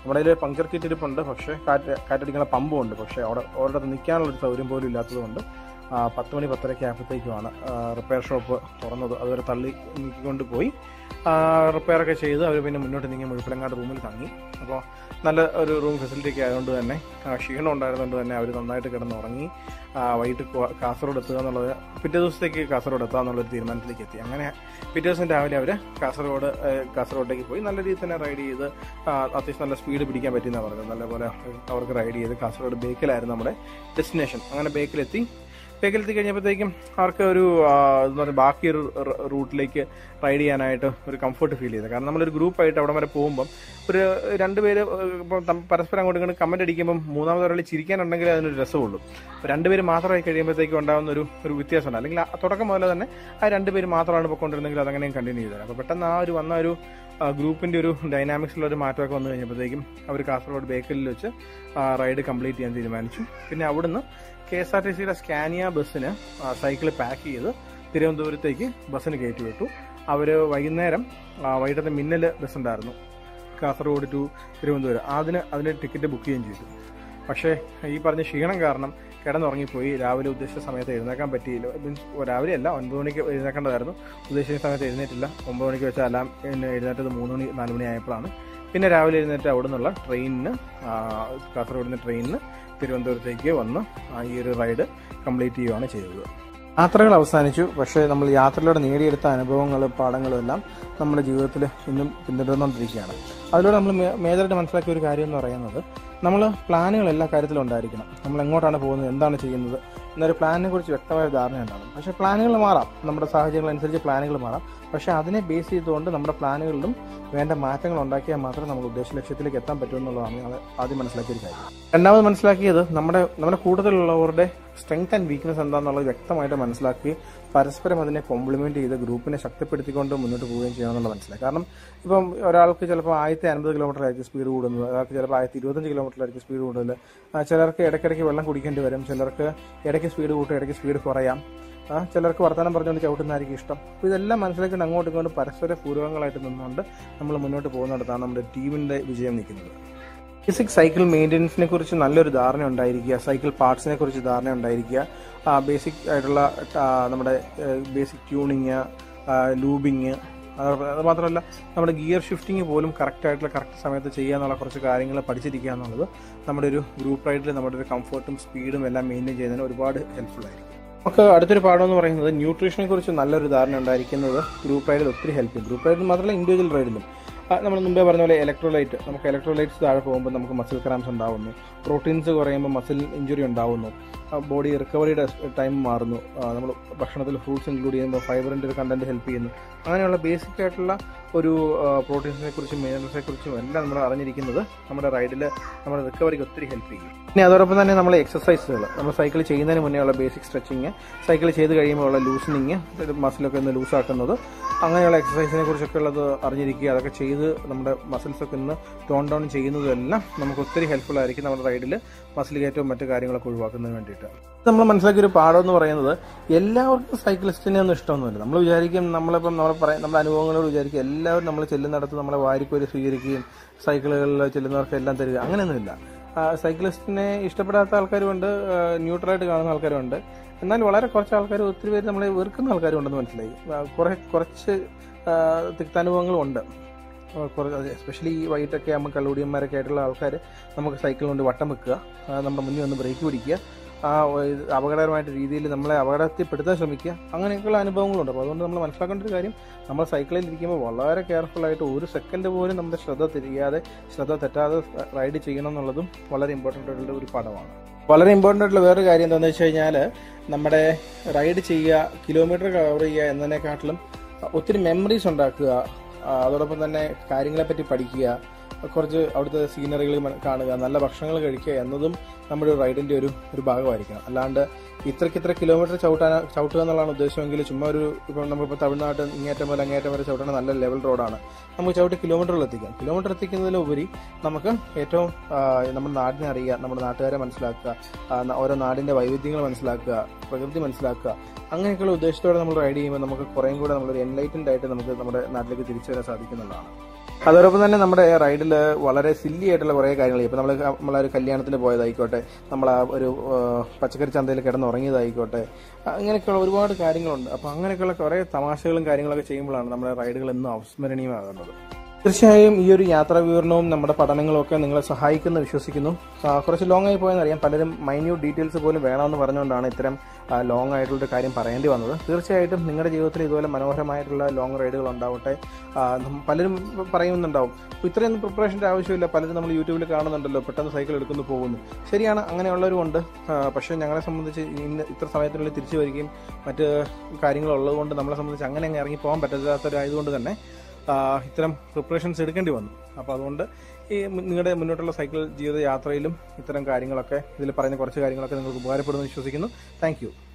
നമ്മുടെ കയ്യിൽ പങ്ക്ചർ കിറ്റ് ഇരിപ്പുണ്ട് പക്ഷേ കാറ്റ് കാറ്റടിക്കുന്ന പമ്പും ഉണ്ട് പക്ഷേ അവിടെ അവിടെ നിൽക്കാനുള്ള ഒരു സൗകര്യം പോലും ഇല്ലാത്തതുകൊണ്ട് ആ, പത്ത് മണി പത്തരയ്ക്ക് ആയപ്പോഴത്തേക്കുമാണ് റിപ്പയർ ഷോപ്പ് തുറന്നത് അതുവരെ തള്ളി നീക്കിക്കൊണ്ട് പോയി റിപ്പയർ ഒക്കെ ചെയ്ത് അവർ പിന്നെ മുന്നോട്ട് നീങ്ങി മുഴുപ്പിലങ്ങാട് റൂമിൽ തങ്ങി അപ്പോൾ നല്ല ഒരു റൂം ഫെസിലിറ്റി ഒക്കെ ആയതുകൊണ്ട് തന്നെ ആ, ക്ഷീണം ഉണ്ടായിരുന്നുകൊണ്ട് തന്നെ അവർ നന്നായിട്ട് കിടന്ന് ഉറങ്ങി ആ, വൈകിട്ട് കോ- കാസർഗോഡ് എത്തുക എന്നുള്ളത് പിറ്റേ ദിവസത്തേക്ക് കാസർഗോഡ് എത്തുക എന്നുള്ളൊരു തീരുമാനത്തിലേക്ക് എത്തി അങ്ങനെ പിറ്റേ ദിവസം രാവിലെ അവർ കാസർഗോഡ് ഏഹ്, കാസർഗോഡേക്ക് പോയി നല്ല രീതിയിൽ തന്നെ റൈഡ് ചെയ്ത് ആ, അത്യാവശ്യം നല്ല സ്പീഡ് പിടിക്കാൻ പറ്റിയെന്നാണ് പറഞ്ഞത് നല്ലപോലെ അവർക്ക് റൈഡ് ചെയ്ത് കാസർഗോഡ് ബേക്കിലായിരുന്നു നമ്മുടെ ഡെസ്റ്റിനേഷൻ അങ്ങനെ ബേക്കിലെത്തി ബേക്കിലെത്തി കഴിഞ്ഞപ്പോഴത്തേക്കും അവർക്ക് ഒരു ആ, എന്താ പറയുക ബാക്കി ഒരു റ- റൂട്ടിലേക്ക് റൈഡ് ചെയ്യാനായിട്ട് ഒരു കംഫർട്ട് ഫീൽ ചെയ്തത് കാരണം നമ്മളൊരു ഗ്രൂപ്പായിട്ട് അവിടെ വരെ പോകുമ്പം ഒരു രണ്ടുപേര് ഇപ്പം തം- പരസ്പരം അങ്ങോട്ടും ഇങ്ങോട്ടും കമന്റ് അടിക്കുമ്പോൾ മൂന്നാമത് ഒരാൾ ചിരിക്കാനുണ്ടെങ്കിൽ അതിനൊരു രസമുള്ളൂ അപ്പോൾ രണ്ടുപേര് മാത്രമായി കഴിയുമ്പോഴത്തേക്കും ഉണ്ടാകുന്ന ഒരു ഒരു വ്യത്യാസമുണ്ട് അല്ലെങ്കിൽ ആ തുടക്കം മുതൽ തന്നെ ആ രണ്ടുപേര് മാത്രമാണ് പൊയ്ക്കൊണ്ടിരുന്നെങ്കിൽ അതങ്ങനെയും കണ്ടിന്യൂ ചെയ്തത് അപ്പോൾ പെട്ടെന്ന് ആ ഒരു വന്ന ഒരു ആ, ഗ്രൂപ്പിന്റെ ഒരു ഡൈനാമിക്സിലുള്ള ഒരു മാറ്റമൊക്കെ വന്നു കഴിഞ്ഞപ്പോഴത്തേക്കും അവർ കാസർഗോഡ് ബേക്കലിൽ വെച്ച് റൈഡ് കംപ്ലീറ്റ് ചെയ്യാൻ തീരുമാനിച്ചു പിന്നെ അവിടുന്ന് കെ എസ് ആർ ടി സിയുടെ സ്കാനിയ ബസ്സിന് സൈക്കിൾ പാക്ക് ചെയ്ത് തിരുവനന്തപുരത്തേക്ക് ബസ്സിന് കയറ്റി വിട്ടു അവർ വൈകുന്നേരം ആ, വൈകിട്ടത്തെ മിന്നൽ ബസ് ഉണ്ടായിരുന്നു കാസർഗോഡ് ടു തിരുവനന്തപുരം അതിന് അതിന് ടിക്കറ്റ് ബുക്ക് ചെയ്യുകയും ചെയ്തു പക്ഷേ ഈ പറഞ്ഞ ക്ഷീണം കാരണം കിടന്നുറങ്ങിപ്പോയി രാവിലെ ഉദ്ദേശിച്ച സമയത്ത് എഴുന്നേക്കാൻ പറ്റിയില്ല മീൻസ് രാവിലെ അല്ല ഒൻപത് മണിക്ക് എഴുന്നേക്കേണ്ടതായിരുന്നു ഉദ്ദേശിച്ച സമയത്ത് എഴുന്നേറ്റില്ല ഒമ്പത് മണിക്ക് വെച്ച അലാം എന്നെ എഴുന്നേറ്റത് മൂന്ന് മണി നാല് മണി ആയപ്പോഴാണ് പിന്നെ രാവിലെ എഴുന്നേറ്റ് അവിടെ നിന്നുള്ള ട്രെയിനിന് കാസർഗോഡ് നിന്ന് ട്രെയിനിന് തിരുവനന്തപുരത്തേക്ക് വന്ന് ആ, ഈ ഒരു റൈഡ് കംപ്ലീറ്റ് ചെയ്യുകയാണ് ചെയ്തത് യാത്രകൾ അവസാനിച്ചു പക്ഷേ നമ്മൾ യാത്രയിലൂടെ നേടിയെടുത്ത അനുഭവങ്ങളും പാഠങ്ങളും എല്ലാം നമ്മുടെ ജീവിതത്തിൽ ഇന്നും പിന്തുടർന്നുകൊണ്ടിരിക്കുകയാണ് അതിലൂടെ നമ്മൾ മേ- മേജറായിട്ട് മനസ്സിലാക്കിയ ഒരു കാര്യം എന്ന് പറയുന്നത് നമ്മൾ പ്ലാനുകൾ എല്ലാ കാര്യത്തിലും ഉണ്ടായിരിക്കണം നമ്മൾ എങ്ങോട്ടാണ് പോകുന്നത് എന്താണ് ചെയ്യുന്നത് എന്നൊരു പ്ലാനിനെ കുറിച്ച് വ്യക്തമായ ധാരണ ഉണ്ടാകും പക്ഷേ പ്ലാനുകൾ മാറാം നമ്മുടെ സാഹചര്യങ്ങൾ അനുസരിച്ച് പ്ലാനുകൾ മാറാം പക്ഷേ അതിനെ ബേസ് ചെയ്തുകൊണ്ട് നമ്മുടെ പ്ലാനുകളിലും വേണ്ട മാറ്റങ്ങൾ ഉണ്ടാക്കിയാൽ മാത്രമേ നമ്മൾ ഉദ്ദേശ ലക്ഷ്യത്തിലേക്ക് എത്താൻ പറ്റൂ എന്നുള്ളതാണ് ഞങ്ങൾ ആദ്യം മനസ്സിലാക്കിയ ഒരു കാര്യം രണ്ടാമത് മനസ്സിലാക്കിയത് നമ്മുടെ നമ്മുടെ കൂട്ടത്തിലുള്ളവരുടെ സ്ട്രെങ്ത് ആൻഡ് വീക്ക്നെസ് എന്താണെന്നുള്ളത് വ്യക്തമായിട്ട് മനസ്സിലാക്കി പരസ്പരം അതിനെ കോംപ്ലിമെന്റ് ചെയ്ത് ഗ്രൂപ്പിനെ ശക്തിപ്പെടുത്തിക്കൊണ്ട് മുന്നോട്ട് പോവുകയും ചെയ്യണമെന്നുള്ള മനസ്സിലായി കാരണം ഇപ്പം ഒരാൾക്ക് ചിലപ്പോൾ ആയിരത്തി അൻപത് കിലോമീറ്റർ ആയിരിക്കും സ്പീഡ് കൂടുന്നത് ഒരാൾക്ക് ചിലപ്പോൾ ആയിരത്തി ഇരുപത്തഞ്ച് കിലോമീറ്റർ ആയിരിക്കും സ്പീഡ് കൂടുതൽ ആ, ചിലർക്ക് ഇടയ്ക്കിടയ്ക്ക് വെള്ളം കുടിക്കേണ്ടി വരും ചിലർക്ക് ഇടയ്ക്ക് സ്പീഡ് കൂട്ടും ഇടയ്ക്ക് സ്പീഡ് കുറയാം ആ, ചിലർക്ക് വർത്തമാനം പറഞ്ഞുകൊണ്ട് ചവിട്ടുന്നതായിരിക്കും ഇഷ്ടം അപ്പോൾ ഇതെല്ലാം മനസ്സിലാക്കിയിട്ട് അങ്ങോട്ടും ഇങ്ങോട്ടും പരസ്പര പൂർവ്വങ്ങളായിട്ട് നിന്നുകൊണ്ട് നമ്മൾ മുന്നോട്ട് പോകുന്നിടത്താണ് നമ്മുടെ ടീമിന്റെ വിജയം നിൽക്കുന്നത് ബേസിക് സൈക്കിൾ മെയിൻ്റെനൻസിനെ കുറിച്ച് നല്ലൊരു ധാരണ ഉണ്ടായിരിക്കുക സൈക്കിൾ പാർട്സിനെ കുറിച്ച് ധാരണ ഉണ്ടായിരിക്കുക ബേസിക് ആയിട്ടുള്ള ആ, നമ്മുടെ ബേസിക് ട്യൂണിങ് ലൂബിങ് അത് മാത്രമല്ല നമ്മുടെ ഗിയർ ഷിഫ്റ്റിംഗ് പോലും കറക്റ്റ് ആയിട്ടുള്ള കറക്റ്റ് സമയത്ത് ചെയ്യുക എന്നുള്ള കുറച്ച് കാര്യങ്ങൾ പഠിച്ചിരിക്കുക എന്നുള്ളത് നമ്മുടെ ഒരു ഗ്രൂപ്പ് റൈഡിൽ നമ്മുടെ ഒരു കംഫർട്ടും സ്പീഡും എല്ലാം മെയിൻറ്റെയിൻ ചെയ്യുന്നതിന് ഒരുപാട് ഹെൽപ്ഫുൾ ആയിരിക്കും നമുക്ക് അടുത്തൊരു പാഠം എന്ന് പറയുന്നത് ന്യൂട്രീഷനെ കുറിച്ച് നല്ലൊരു ധാരണ ഉണ്ടായിരിക്കുന്നത് ഗ്രൂപ്പ് റൈഡിൽ ഒത്തിരി ഹെൽപ്പ് ചെയ്യും ഗ്രൂപ്പ് റൈഡിൽ മാത്രമല്ല ഇൻഡിവിജ്വൽ റൈഡിലും ആ, നമ്മൾ മുമ്പേ പറഞ്ഞ പോലെ ഇലക്ട്രോലൈറ്റ് നമുക്ക് ഇലക്ട്രോലൈറ്റ്സ് താഴെ പോകുമ്പോൾ നമുക്ക് മസിൽ ക്രാംസ് ഉണ്ടാവുന്നു പ്രോട്ടീൻസ് കുറയുമ്പോൾ മസിൽ ഇഞ്ചുറി ഉണ്ടാവുന്നു ബോഡി റിക്കവറിയുടെ ടൈം മാറുന്നു നമ്മൾ ഭക്ഷണത്തിൽ ഫ്രൂട്ട്സ് ഇൻക്ലൂഡ് ചെയ്യുമ്പോൾ ഫൈബറിൻ്റെ ഒരു കണ്ടന്റ് ഹെൽപ്പ് ചെയ്യുന്നു അങ്ങനെയുള്ള ബേസിക് ആയിട്ടുള്ള ഒരു പ്രോട്ടീൻസിനെ കുറിച്ചും മിനറൽസിനെ കുറിച്ചും എല്ലാം നമ്മൾ അറിഞ്ഞിരിക്കുന്നത് നമ്മുടെ റൈഡിൽ നമ്മുടെ റിക്കവറിക്ക് ഒത്തിരി ഹെൽപ്പ് ചെയ്യും പിന്നെ അതോടൊപ്പം തന്നെ നമ്മൾ എക്സസൈസുകൾ നമ്മൾ സൈക്കിൾ ചെയ്യുന്നതിന് മുന്നേ ഉള്ള ബേസിക് സ്ട്രെച്ചിങ് സൈക്കിൾ ചെയ്ത് കഴിയുമ്പോൾ ഉള്ള ലൂസനിങ് മസിലൊക്കെ ഒന്ന് ലൂസാക്കുന്നത് അങ്ങനെയുള്ള എക്സസൈസിനെ കുറിച്ചൊക്കെ ഉള്ളത് അറിഞ്ഞിരിക്കുക അതൊക്കെ ചെയ്ത് നമ്മുടെ മസിൽസ് ഒക്കെ ഒന്ന് ടോൺ ഡൗൺ ചെയ്യുന്നതും എല്ലാം നമുക്ക് ഒത്തിരി ഹെൽപ്ഫുൾ ആയിരിക്കും നമ്മുടെ റൈഡിൽ മസിൽ കയറ്റവും മറ്റു കാര്യങ്ങളൊക്കെ ഒഴിവാക്കുന്നതിന് വേണ്ടിയിട്ട് നമ്മൾ മനസ്സിലാക്കിയ ഒരു പാഠം എന്ന് പറയുന്നത് എല്ലാവർക്കും സൈക്ലിസ്റ്റിനെ ഒന്നും ഇഷ്ടമൊന്നുമില്ല നമ്മൾ വിചാരിക്കും നമ്മളിപ്പം നമ്മൾ പറയാം നമ്മുടെ അനുഭവങ്ങളോട് വിചാരിക്കും എല്ലാവരും നമ്മൾ ചെല്ലുന്നിടത്ത് നമ്മളെ വാരിക്കോരി സ്വീകരിക്കുകയും സൈക്കിളുകളിൽ ചെല്ലുന്നവർക്ക് എല്ലാം തരിക അങ്ങനെയൊന്നുമില്ല ആ, സൈക്ലിസ്റ്റിനെ ഇഷ്ടപ്പെടാത്ത ആൾക്കാരുമുണ്ട് ആ, ന്യൂട്രലായിട്ട് കാണുന്ന ആൾക്കാരുമുണ്ട് എന്നാൽ വളരെ കുറച്ച് ആൾക്കാർ ഒത്തിരി പേര് നമ്മളെ വെറുക്കുന്ന ആൾക്കാരുണ്ടെന്ന് മനസ്സിലായി ആ, കുറെ കുറച്ച് ആ, തിക്താനുഭവങ്ങളും ഉണ്ട് എസ്പെഷ്യലി ഈ വൈകിട്ടൊക്കെ ആകുമ്പോൾ കള്ളുടിയന്മാരൊക്കെ ആയിട്ടുള്ള ആൾക്കാർ നമുക്ക് സൈക്കിൾ കൊണ്ട് വട്ടം വെക്കുക ആ, നമ്മുടെ മുന്നിൽ ഒന്ന് ബ്രേക്ക് പിടിക്കുക ആ ഇത് അപകടകരമായിട്ട് രീതിയിൽ നമ്മളെ അപകടത്തിൽപ്പെടുത്താൻ ശ്രമിക്കുക അങ്ങനെയൊക്കെയുള്ള അനുഭവങ്ങളുണ്ട് അപ്പോൾ അതുകൊണ്ട് നമ്മൾ മനസ്സിലാക്കേണ്ട ഒരു കാര്യം നമ്മൾ സൈക്കിളിൽ ഇരിക്കുമ്പോൾ വളരെ കെയർഫുൾ ആയിട്ട് ഒരു സെക്കൻഡ് പോലും നമ്മുടെ ശ്രദ്ധ തിരിയാതെ ശ്രദ്ധ തെറ്റാതെ റൈഡ് ചെയ്യണം എന്നുള്ളതും വളരെ ഇമ്പോർട്ടൻ്റ് ആയിട്ടുള്ള ഒരു പാഠമാണ് വളരെ ഇമ്പോർട്ടൻ്റ് ആയിട്ടുള്ള വേറൊരു കാര്യം എന്താണെന്ന് വെച്ച് കഴിഞ്ഞാൽ നമ്മുടെ റൈഡ് ചെയ്യുക കിലോമീറ്റർ കവർ ചെയ്യുക എന്നതിനെക്കാട്ടിലും ഒത്തിരി മെമ്മറീസ് ഉണ്ടാക്കുക ആ, അതോടൊപ്പം തന്നെ കാര്യങ്ങളെപ്പറ്റി പഠിക്കുക കുറച്ച് അവിടുത്തെ സീനറികൾ കാണുക നല്ല ഭക്ഷണങ്ങൾ കഴിക്കുക എന്നതും നമ്മുടെ ഒരു റൈഡിന്റെ ഒരു ഒരു ഭാഗമായിരിക്കണം അല്ലാണ്ട് ഇത്രയ്ക്ക് ഇത്ര കിലോമീറ്റർ ചവിട്ടാൻ ചവിട്ടുക എന്നുള്ളതാണ് ഉദ്ദേശമെങ്കിൽ ചുമ്മാ ഒരു ഇപ്പം നമ്മളിപ്പോൾ തമിഴ്നാട്ട് ഇങ്ങേറ്റം മുതൽ അങ്ങേറ്റം വരെ ചവിട്ടണ നല്ല ലെവൽ റോഡാണ് നമുക്ക് ചവിട്ടി കിലോമീറ്ററിൽ എത്തിക്കാം കിലോമീറ്റർ എത്തിക്കുന്നതിലുപരി നമുക്ക് ഏറ്റവും ആ, നമ്മുടെ നാടിനെ അറിയുക നമ്മുടെ നാട്ടുകാരെ മനസ്സിലാക്കുക ആ, ന- ഓരോ നാടിന്റെ വൈവിധ്യങ്ങൾ മനസ്സിലാക്കുക പ്രകൃതി മനസ്സിലാക്കുക അങ്ങനെയൊക്കെയുള്ള ഉദ്ദേശത്തോടെ നമ്മൾ റൈഡ് ചെയ്യുമ്പോൾ നമുക്ക് കുറേയും കൂടെ നമ്മളൊരു എൻലൈറ്റൻഡ് ആയിട്ട് നമുക്ക് നമ്മുടെ നാട്ടിലേക്ക് തിരിച്ചു വരാൻ സാധിക്കുന്നുള്ളതാണ് അതോടൊപ്പം തന്നെ നമ്മുടെ റൈഡിൽ വളരെ സില്ലി ആയിട്ടുള്ള കുറേ കാര്യങ്ങൾ ഇപ്പോൾ നമ്മൾ നമ്മളൊരു കല്യാണത്തിന് പോയതായിക്കോട്ടെ നമ്മൾ ആ ഒരു ആ, പച്ചക്കറി ചന്തയിൽ കിടന്ന് ഉറങ്ങിയതായിക്കോട്ടെ ആ, ഇങ്ങനെയൊക്കെയുള്ള ഒരുപാട് കാര്യങ്ങളുണ്ട് അപ്പോൾ അങ്ങനെയൊക്കെയുള്ള കുറേ തമാശകളും കാര്യങ്ങളൊക്കെ ചെയ്യുമ്പോഴാണ് നമ്മുടെ റൈഡുകൾ എന്നും അവസ്മരണീയമാകുന്നത് തീർച്ചയായും ഈ ഒരു യാത്രാ വിവരണവും നമ്മുടെ പഠനങ്ങളും ഒക്കെ നിങ്ങളെ സഹായിക്കുമെന്ന് വിശ്വസിക്കുന്നു ആ, കുറച്ച് ലോങ് ആയി പോയെന്ന് അറിയാം പലരും മൈന്യൂട്ട് ഡീറ്റെയിൽസ് പോലും വേണമെന്ന് പറഞ്ഞുകൊണ്ടാണ് ഇത്തരം ലോങ് ആയിട്ടുള്ള കാര്യം പറയേണ്ടി വന്നത് തീർച്ചയായിട്ടും നിങ്ങളുടെ ജീവിതത്തിൽ ഇതുപോലെ മനോഹരമായിട്ടുള്ള ലോങ് റൈഡുകൾ ഉണ്ടാവട്ടെ ആ, നം- പലരും പറയുന്നുണ്ടാവും "ഇപ്പൊ ഇത്രയൊന്നും പ്രിപ്പറേഷൻ്റെ ആവശ്യമില്ല പലരും നമ്മൾ യൂട്യൂബിൽ കാണുന്നുണ്ടല്ലോ പെട്ടെന്ന് സൈക്കിൾ എടുക്കുന്നു പോകുന്നു ശരിയാണ് അങ്ങനെയുള്ളവരും ഉണ്ട് ആ, പക്ഷേ ഞങ്ങളെ സംബന്ധിച്ച് ഇന്ന് ഇത്ര സമയത്തിനുള്ളിൽ തിരിച്ചു വരികയും മറ്റ് കാര്യങ്ങളുള്ളത് കൊണ്ട് നമ്മളെ സംബന്ധിച്ച് അങ്ങനെ അങ്ങ് ഇറങ്ങി പോകാൻ പറ്റാത്തവരായതുകൊണ്ട് തന്നെ ആ, ഇത്തരം പ്രിപ്പറേഷൻസ് എടുക്കേണ്ടി വന്നു അപ്പോൾ അതുകൊണ്ട് ഈ മു- നിങ്ങളുടെ മുന്നോട്ടുള്ള സൈക്കിൾ ജീവിത യാത്രയിലും ഇത്തരം കാര്യങ്ങളൊക്കെ ഇതിൽ പറയുന്ന കുറച്ച് കാര്യങ്ങളൊക്കെ നിങ്ങൾക്ക് ഉപകാരപ്പെടുമെന്ന് വിശ്വസിക്കുന്നു താങ്ക്